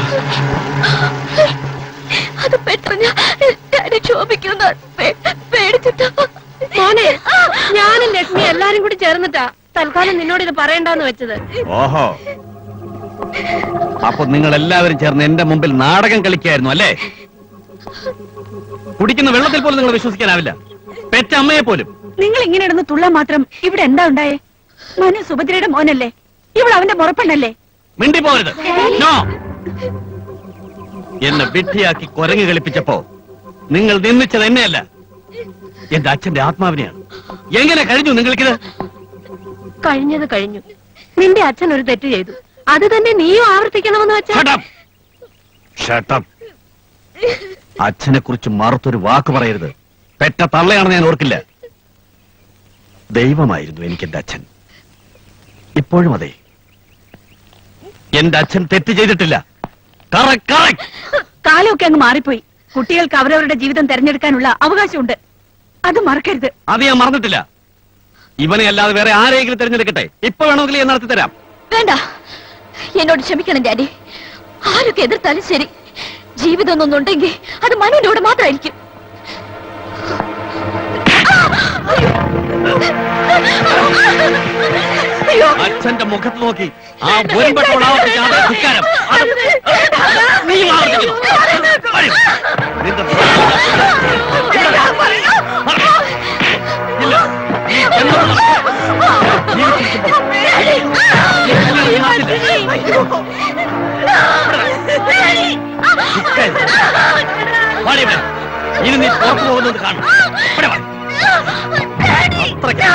അത് പെട്ടെന്ന് ഡാഡി ക്ഷോഭിക്കുന്ന പേടിച്ചിട്ടാ
മോനെ ഞാനും ലക്ഷ്മി എല്ലാരും കൂടി ചേർന്നിട്ടാ തൽക്കാലം നിന്നോട് ഇത് പറയണ്ടെന്ന് വെച്ചത്
ഓഹോ അപ്പൊ നിങ്ങൾ എല്ലാവരും ചേർന്ന് എന്റെ മുമ്പിൽ നാടകം കളിക്കായിരുന്നു അല്ലേ കുടിക്കുന്ന വെള്ളത്തിൽ പോലും നിങ്ങൾ വിശ്വസിക്കാനാവില്ല പെറ്റ അമ്മയെ പോലും
നിങ്ങൾ ഇങ്ങനെ ഇടുന്ന തുള്ളാൻ മാത്രം ഇവിടെ എന്താ ഉണ്ടായേ മനു സുഭദ്രയുടെ മോനല്ലേ ഇവിടെ അവന്റെ മുറപ്പെണ്ണല്ലേ
മിണ്ടി പോരുത് നോ എന്നെ വിഡ്ഢിയാക്കി കുരങ്ങ് കളിപ്പിച്ചപ്പോ നിങ്ങൾ നിന്ദിച്ചത് എന്നെയല്ല എന്റെ അച്ഛന്റെ ആത്മാവിനെയാണ് എങ്ങനെ കഴിഞ്ഞു നിങ്ങൾക്കിത്
കഴിഞ്ഞത് കഴിഞ്ഞു നിന്റെ അച്ഛൻ ഒരു തെറ്റ് ചെയ്തു അത് തന്നെ നീയും ആവർത്തിക്കണമെന്ന് വെച്ചാ
Shut up. Shut up. അച്ഛനെ കുറിച്ച് മറുത്തൊരു വാക്ക് പറയരുത് പെറ്റ തള്ളയാണെന്ന് ഞാൻ ഓർക്കില്ല ദൈവമായിരുന്നു എനിക്ക് എന്റെ അച്ഛൻ ഇപ്പോഴും അതെ എന്റെ അച്ഛൻ തെറ്റ് ചെയ്തിട്ടില്ല Correct, correct.
കാലമൊക്കെ അങ്ങ് മാറിപ്പോയി കുട്ടികൾക്ക് അവരവരുടെ ജീവിതം തെരഞ്ഞെടുക്കാനുള്ള അവകാശമുണ്ട് അത് മറക്കരുത്
അത് ഞാൻ മറന്നിട്ടില്ല ഇവനെ അല്ലാതെ വേറെ ആരെങ്കിലും തിരഞ്ഞെടുക്കട്ടെ ഇപ്പൊ വേണമെങ്കിൽ ഞാൻ നടത്തി തരാം
വേണ്ട എന്നോട് ക്ഷമിക്കണം ഡാഡി ആരൊക്കെ എതിർത്താലും ശരി ജീവിതം ഒന്നൊന്നുണ്ടെങ്കിൽ അത് മനുവിന്റെ കൂടെ മാത്രമായിരിക്കും അയ്യോ
അച്ഛന്റെ മുഖത്ത് നോക്കി ആ ഒരുപെട്ടോൾ ആവർത്തിച്ച അതേ ധിക്കാരം അത് നീയും ആവർത്തിക്കുന്നു വരൂ. നിന്റെ ഇല്ല. നീ എന്നോട് ജീവിച്ചിരിക്കുമ്പോൾ ഈ നാട്ടിൽ ധിക്കാരം. വാടി ഇവിടെ. ഇനി നീ പുറത്തു പോകുന്നത് കാണും ഇവിടെ വാ. അത്രയ്ക്ക്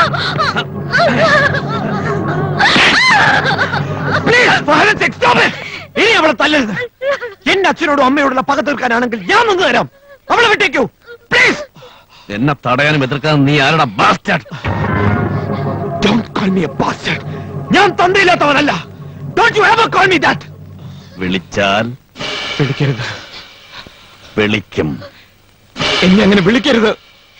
ഇനി അവളെ തല്ലരുത് എന്റെ അച്ഛനോടും അമ്മയോടുള്ള പക തീർക്കാനാണെങ്കിൽ ഞാൻ നിന്ന് തരാം അവളെ വിട്ടേക്കൂ പ്ലീസ്
എന്നെ തടയാനും എതിർക്കാനും നീ ആരുടെ bastard
Don't call me a bastard. ഞാൻ തന്തയില്ലാത്തവനല്ല Don't you ever call me that.
വിളിച്ചാൽ
വിളിക്കരുത്
വിളിക്കും
എന്നെ അങ്ങനെ വിളിക്കരുത്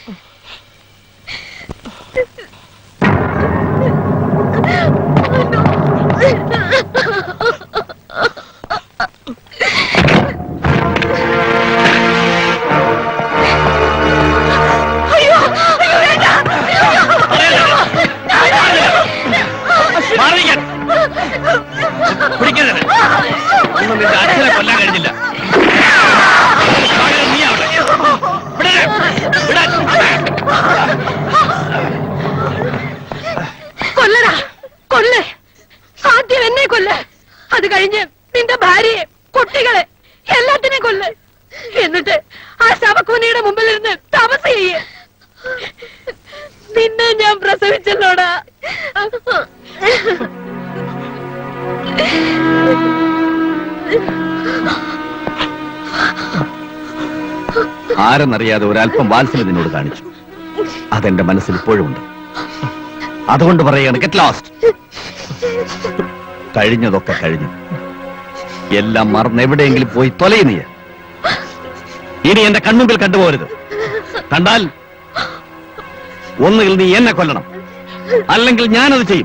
മാറിയിരിക്കാൻ. പിടിക്കരുത് ഒന്നും നിന്റെ അച്ഛനെ കൊല്ലാൻ കഴിഞ്ഞില്ല പകരം നീ അവിടെ. വിടരുത്. വിടാൻ.
കൊല്ലടാ കൊല്ല് ആദ്യം എന്നെ കൊല്ല് അത് കഴിഞ്ഞ് നിന്റെ ഭാര്യയെ കുട്ടികളെ എല്ലാത്തിനെയും കൊല്ല് എന്നിട്ട് ആ ശവക്കൂനിയുടെ മുമ്പിൽ ഇരുന്ന് തപസ് ചെയ്യ് നിന്നെ ഞാൻ പ്രസവിച്ചല്ലോടാ
ആരെന്നറിയാതെ ഒരല്പം വാത്സല്യം നിന്നോട് കാണിച്ചു അതെന്റെ മനസ്സിൽ ഇപ്പോഴും ഉണ്ട് അതുകൊണ്ട് പറയാണ് ഗെറ്റ് ലോസ്റ്റ് കഴിഞ്ഞതൊക്കെ കഴിഞ്ഞു എല്ലാം മറന്ന് എവിടെയെങ്കിലും പോയി തൊലയും നീ ഇനി എന്റെ കൺമുമ്പിൽ കണ്ടുപോകരുത് കണ്ടാൽ ഒന്നുകിൽ നീ എന്നെ കൊല്ലണം അല്ലെങ്കിൽ ഞാനത് ചെയ്യും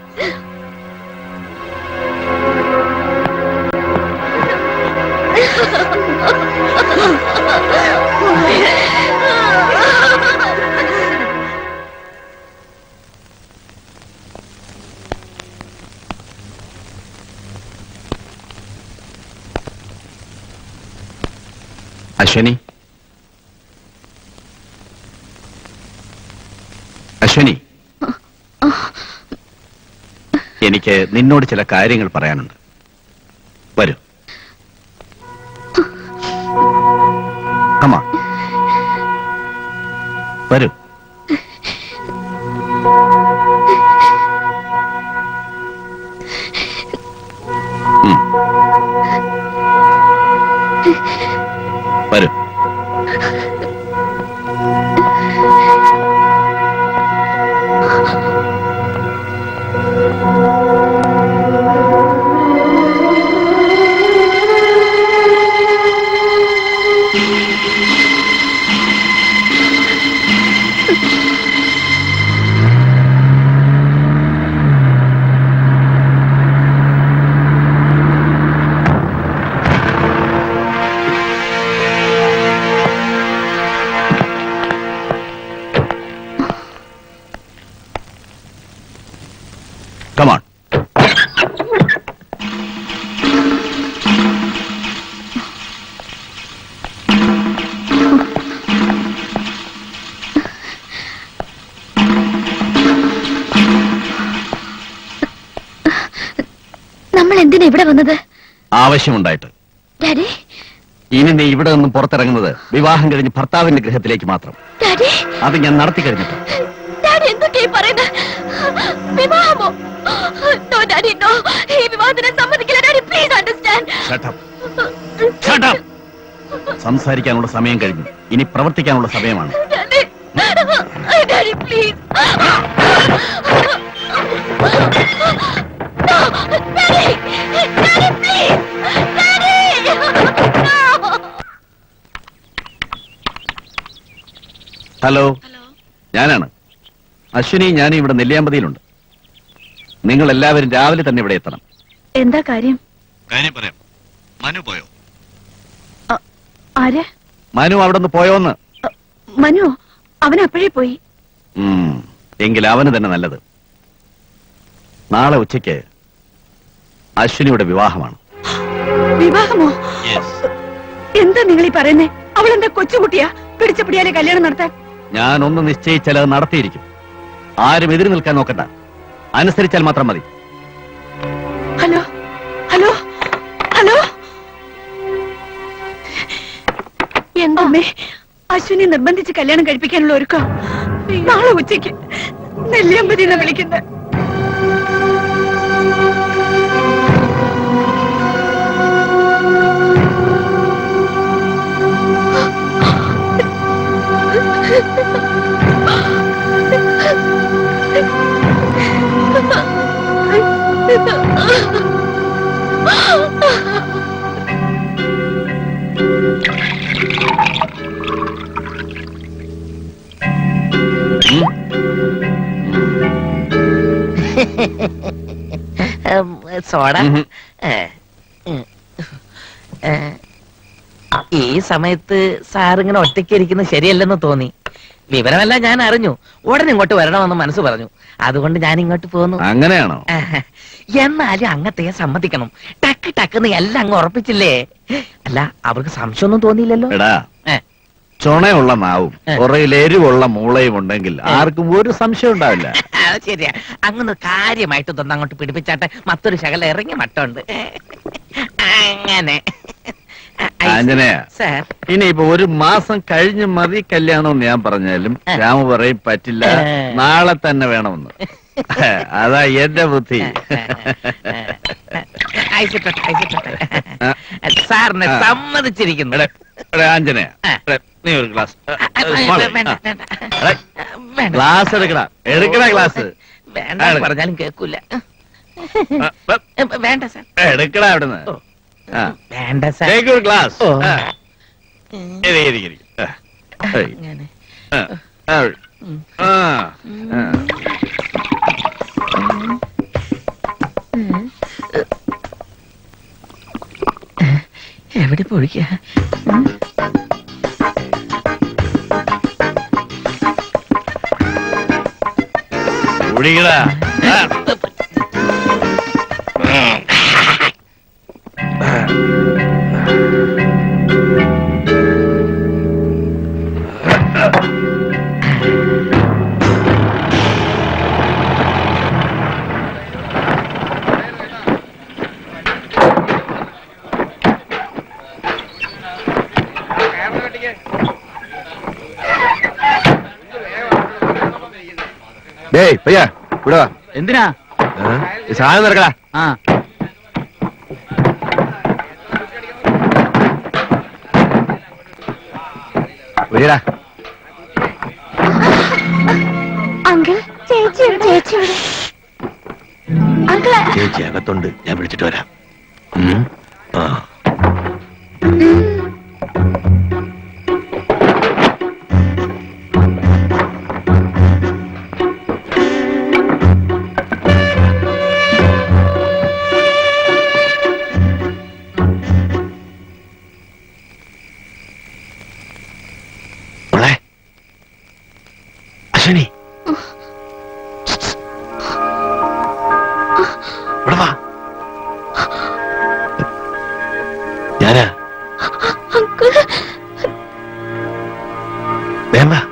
അശ്വനി അശ്വനി എനിക്ക് നിന്നോട് ചില കാര്യങ്ങൾ പറയാനുണ്ട് വരൂ കമാ വരൂ ഉം. വരൂ
നമ്മൾ എന്തിനാ ഇവിടെ വന്നത്
ആവശ്യമുണ്ടായിട്ട്
ഡാഡി
ഇനി നീ ഇവിടെ നിന്നും പുറത്തിറങ്ങുന്നത് വിവാഹം കഴിഞ്ഞ് ഭർത്താവിന്റെ ഗൃഹത്തിലേക്ക് മാത്രം
ഡാഡി
അത് ഞാൻ നടത്തി കഴിഞ്ഞിട്ട്
ഡാഡി എന്തൊക്കെയാ ഈ പറയുന്നത് വിവാഹമോ നോ ഡാഡി നോ ഈ വിവാഹത്തിന് സമ്മതിക്കില്ല daddy please understand
Shut up. Shut up. സംസാരിക്കാനുള്ള സമയം കഴിഞ്ഞു ഇനി പ്രവർത്തിക്കാനുള്ള സമയമാണ്
daddy daddy please No, daddy daddy please daddy No.
Hello ഞാനാണ് അശ്വിനി ഞാൻ ഇവിടെ നെല്ലിയാമ്പതിയിലുണ്ട് നിങ്ങൾ എല്ലാവരും രാവിലെ തന്നെ ഇവിടെ എത്തണം
എന്താ കാര്യം
കാര്യം പറയാം മനു പോയോ
ആര്
മനു അവിടെ നിന്ന് പോയോന്ന്
മനു അവൻ അപ്പോഴേ പോയി
ഉം, എങ്കിൽ അവന് തന്നെ നല്ലത് നാളെ ഉച്ചയ്ക്ക് അശ്വിനിയുടെ വിവാഹമാണ്
വിവാഹമോ എന്താ നിങ്ങൾ ഈ പറയുന്നേ അവൾ എന്താ കൊച്ചുകുട്ടിയാ പിടിച്ചപ്പിടിയാലെ കല്യാണം നടത്താൻ
ഞാൻ ഒന്ന് നിശ്ചയിച്ചാൽ അത് നടത്തിയിരിക്കും ആരും എതിര് നിൽക്കാൻ നോക്കണ്ട അനുസരിച്ചാൽ മാത്രം മതി
ഹലോ ഹലോ ഹലോ എന്താ അമ്മേ അശ്വിനെ നിർബന്ധിച്ച് കല്യാണം കഴിപ്പിക്കാനുള്ള ഒരുക്കോ നാളെ ഉച്ചയ്ക്ക് നെല്ലിയമ്പതി എന്നാ വിളിക്കുന്നത്
സോഡ ഏ, ഉം. ഏ, ഈ സമയത്ത് സാറിങ്ങനെ ഒറ്റയ്ക്ക് ഇരിക്കുന്നത് ശരിയല്ലെന്ന് തോന്നി വിവരമെല്ലാം ഞാൻ അറിഞ്ഞു ഉടനെ ഇങ്ങോട്ട് വരണമെന്ന് മനസ്സ് പറഞ്ഞു അതുകൊണ്ട് ഞാൻ ഇങ്ങോട്ട് പോന്നു
അങ്ങനെയാണോ
എന്നാലും അങ്ങത്തെ സമ്മതിക്കണം ടക്ക് ടക്കെന്ന് എല്ലാം അങ്ങ് ഉറപ്പിച്ചില്ലേ അല്ല അവർക്ക് സംശയമൊന്നും തോന്നിയില്ലല്ലോ
എടാ
ഏ.
ചുണയുള്ള നാവും പുറയിൽ എരിവുള്ള മൂളയും ഉണ്ടെങ്കിൽ ആർക്കും ഒരു സംശയം ഉണ്ടാവില്ല
അത് ശരിയാ അങ്ങനെ കാര്യമായിട്ട് തന്നെ അങ്ങോട്ട് പിടിപ്പിച്ചാട്ടെ മറ്റൊരു ശകലം ഇറങ്ങി മട്ടുണ്ട് അങ്ങനെ
ആഞ്ജനയ
സാർ
ഇനിയിപ്പോ ഒരു മാസം കഴിഞ്ഞ് മതി കല്യാണം എന്ന് ഞാൻ പറഞ്ഞാലും രാമു പറയും പറ്റില്ല
ഏ.
നാളെ തന്നെ വേണമെന്ന് അതാ എന്റെ ബുദ്ധി
അയച്ചിട്ടെ അയച്ചിട്ടെ സാറിനെ
ആ.
സമ്മതിച്ചിരിക്കുന്നു
എടാ, എടാ, ആഞ്ജനയ എടാ, നീ ഒരു ഗ്ലാസ്
വേണ്ട വേണ്ട വേണ്ട
ഗ്ലാസ് എടുക്കടാ എടുക്കടാ ഗ്ലാസ്
വേണ്ട പറഞ്ഞാലും കേൾക്കൂല വേണ്ട സാർ
എടുക്കടാ അവിടുന്ന് ആ.
വേണ്ട സാർ
Take your glass.
ഓ.
ആ. ഇരി, ഇരി, ഇരി. ആ. ഏയ്.
അങ്ങനെ
ആ. ആ. ആ. ആ.
എവിടെ പൊഴിക്ക
കുടിക്കടാ ആ.
ഡേയ് പയ്യാ ഇവിടെ വാ.
എന്തിനാ
ഏ? ഈ സാധനം നിറക്കടാ
ആ
ഒഴിയടാ
അങ്കിൾ ചേച്ചി ചേച്ചി അങ്കിൾ
ചേച്ചി അകത്തുണ്ട് ഞാൻ വിളിച്ചിട്ട് വരാം ഉം. ആ മോളെ അശ്വിനി ഇവിടെ വാ ഞാനാ
അങ്കിൾ
വേഗം വാ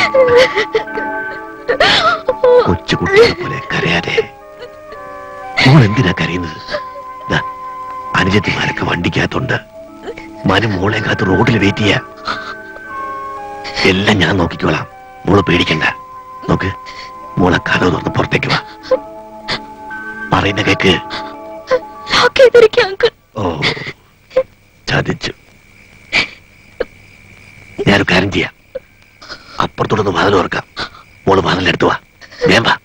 കൊച്ചു കുട്ടികളെ പോലെ കരയാതെ മോൾ എന്തിനാ കരയുന്നത് ദാ, അനുജത്തിമാരൊക്കെ വണ്ടിക്കകത്തുണ്ട് മനു മോളെ കാത്ത് റോഡിൽ വെയിറ്റ് ചെയ്യാ എല്ലാം ഞാൻ നോക്കിക്കോളാം മോള് പേടിക്കണ്ട നോക്ക് മോളെ കഥ തുറന്ന് പുറത്തേക്ക് വാ പറയുന്ന കേക്ക്
ലോക്ക് ചെയ്തിരിക്കുക അങ്കിൾ
ഓ ചതിച്ചു ഞാനൊരു കാര്യം ചെയ്യാം അപ്പുറത്തോടൊന്ന് വാതിൽ തുറക്കാം മോള് വാതിലെടുത്തു വാ വേം വാ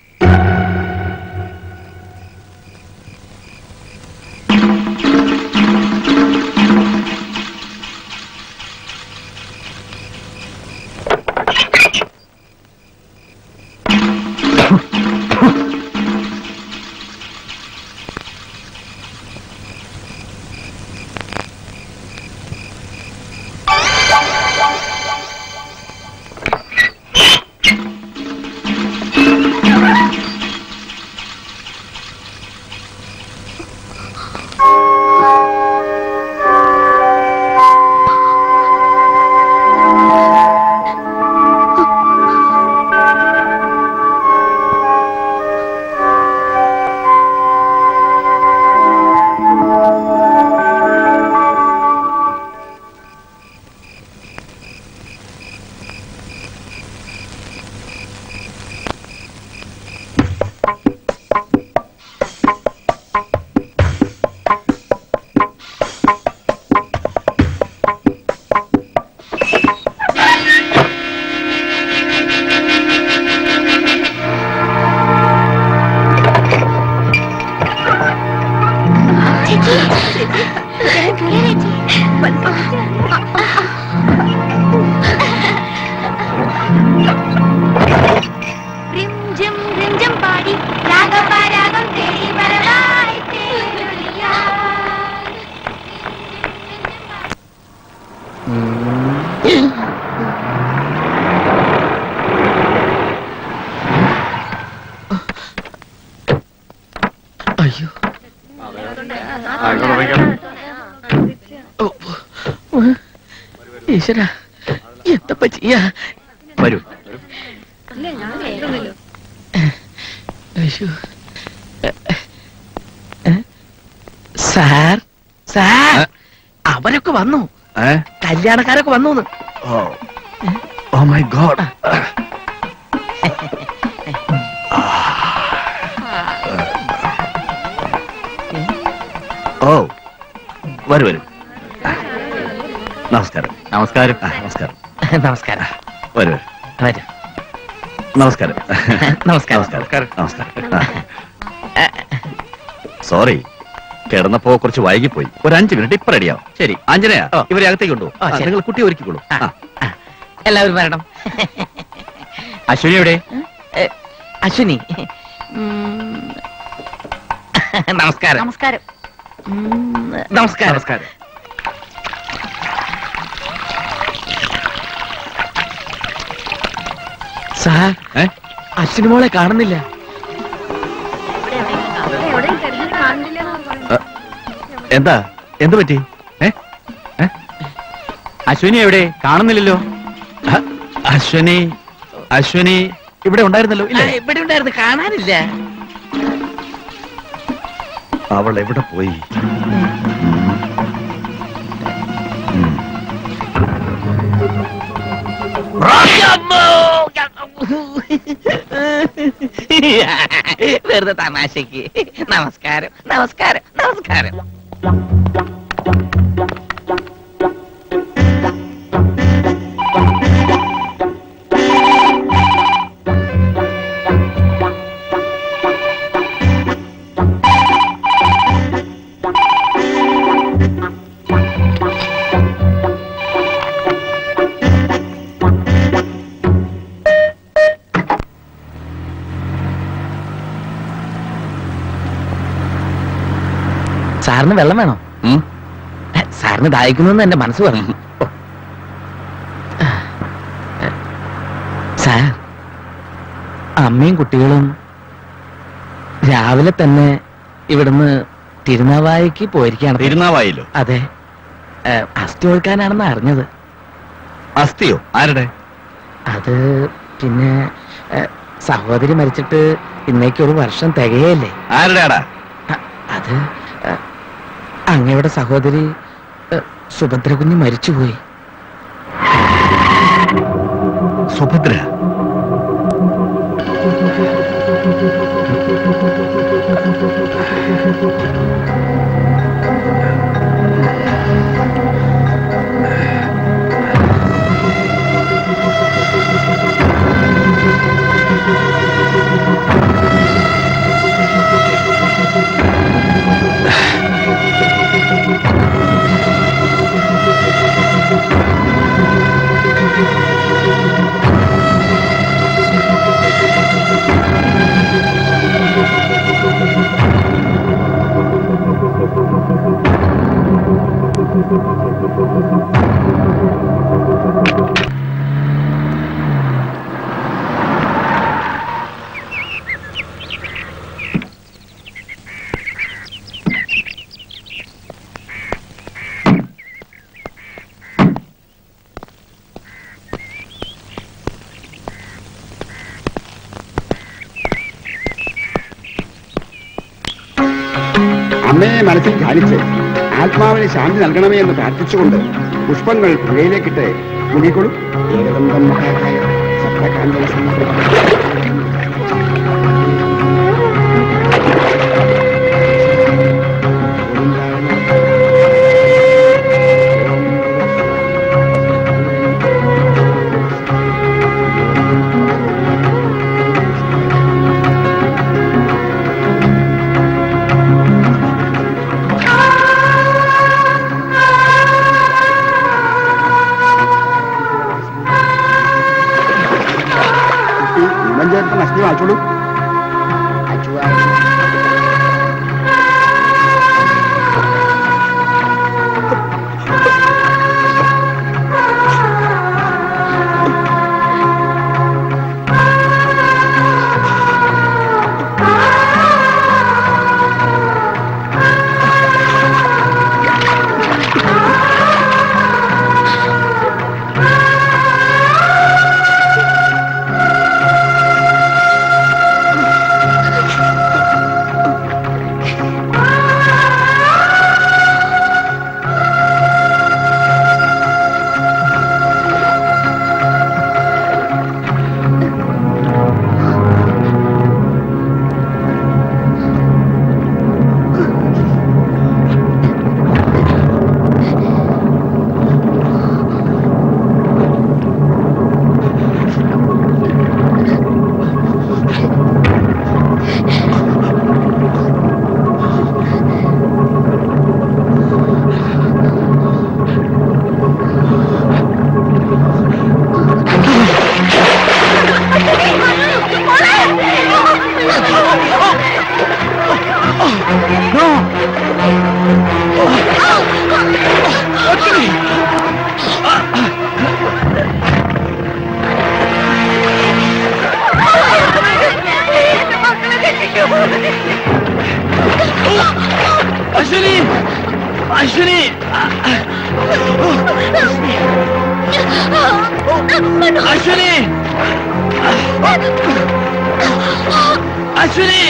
റിംജും റിംജും പാടി രാഗപരാഗം തേടി വരവായി തേടുകയാ.
അയ്യോ ഈശ്വര എന്തപ്പ ചെയ്യാ
വരൂ
അയ്യോ ഏ? സാർ സാർ അവരൊക്കെ വന്നു
ഏ
കല്യാണക്കാരൊക്കെ വന്നു
ഓ ഓ മൈ ഗോഡ് ഓ വരൂ വരൂ നമസ്കാരം നമസ്കാരം നമസ്കാരം
നമസ്കാരം
വരൂ
വരൂ
നമസ്കാരം
നമസ്കാരം
നമസ്കാരം നമസ്കാരം സോറി കിടന്നപ്പോ കുറച്ച് വൈകിപ്പോയി ഒരു അഞ്ച് മിനിറ്റ് ഇപ്പൊ റെഡിയാവും ശരി ആഞ്ജനയ ഇവരെ അകത്തേക്ക് കൊണ്ടു
ഓ, ശരി.
നിങ്ങൾ കുട്ടി ഒരുക്കിക്കോളൂ ആ.
എല്ലാവരും വരണം
അശ്വിനി എവിടെ
ഏ, അശ്വിനി ഉം. നമസ്കാരം
നമസ്കാരം
ഉം, നമസ്കാരം
നമസ്കാരം
സാർ
ഏ?
അശ്വിനി മോളെ കാണുന്നില്ല
എന്താ എന്ത് പറ്റി ഏ ഏ? അശ്വിനി എവിടെ കാണുന്നില്ലല്ലോ അ- അശ്വിനി അശ്വിനി ഇവിടെ ഉണ്ടായിരുന്നല്ലോ
ആ,
ഇല്ലേ
ഇവിടെ ഉണ്ടായിരുന്നു കാണാനില്ല
അവൾ എവിടെ പോയി
വെറുതെ തമാശക്ക് നമസ്കാരം നമസ്കാരം നമസ്കാരം സാറിന് വെള്ളം വേണോ
ഉം?
സാറിന് ദാഹിക്കുന്നു എന്റെ മനസ്സ് പറഞ്ഞു സാർ അമ്മയും കുട്ടികളും രാവിലെ തന്നെ ഇവിടുന്ന് തിരുനാവായിക്ക് പോയിരിക്കുകയാണ്
തിരുനാവായില്ലോ
അതെ ഏ, അസ്ഥി ഒഴുക്കാനാണെന്ന് അറിഞ്ഞത്
അസ്ഥിയോ ആരുടെ
അത് പിന്നെ ഏ, സഹോദരി മരിച്ചിട്ട് ഇന്നേക്ക് ഒരു വർഷം തികയല്ലേ
ആരുടെയാടാ
അത് ഏ, അങ്ങയുടെ സഹോദരി ഏ, സുഭദ്ര കുഞ്ഞ് മരിച്ചുപോയി
സുഭദ്ര
അമ്മയെ മനസ്സിൽ ധ്യാനിച്ച് ആത്മാവിന് ശാന്തി നൽകണമേ എന്ന് പ്രാർത്ഥിച്ചുകൊണ്ട് പുഷ്പങ്ങൾ പുഴയിലേക്കിട്ട് മുടികൊള്ളും ഏകദന്തം മഹാകായ സപ്തകാന്തന ഇവൻ ചേർത്ത് നഷ്ടം വായിച്ചോളൂ
അശ്വിനി അശ്വിനി അശ്വിനി അശ്വിനി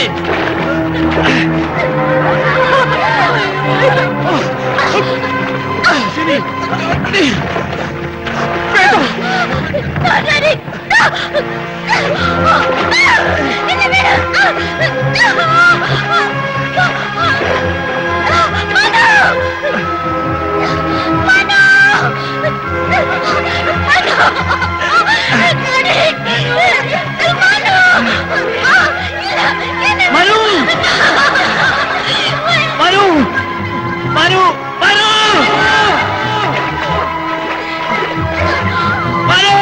അശ്വിനി മനു മനു മനു മനു മനു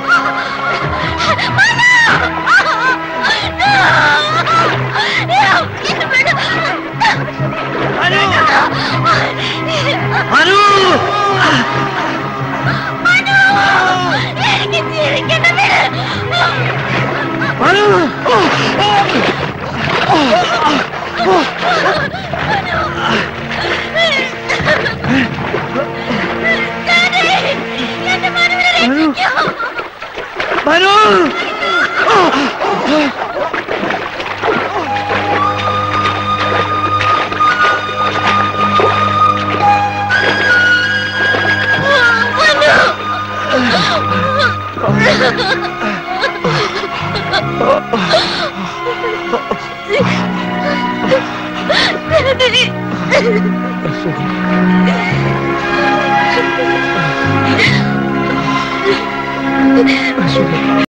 മനു മനു മനു
മനു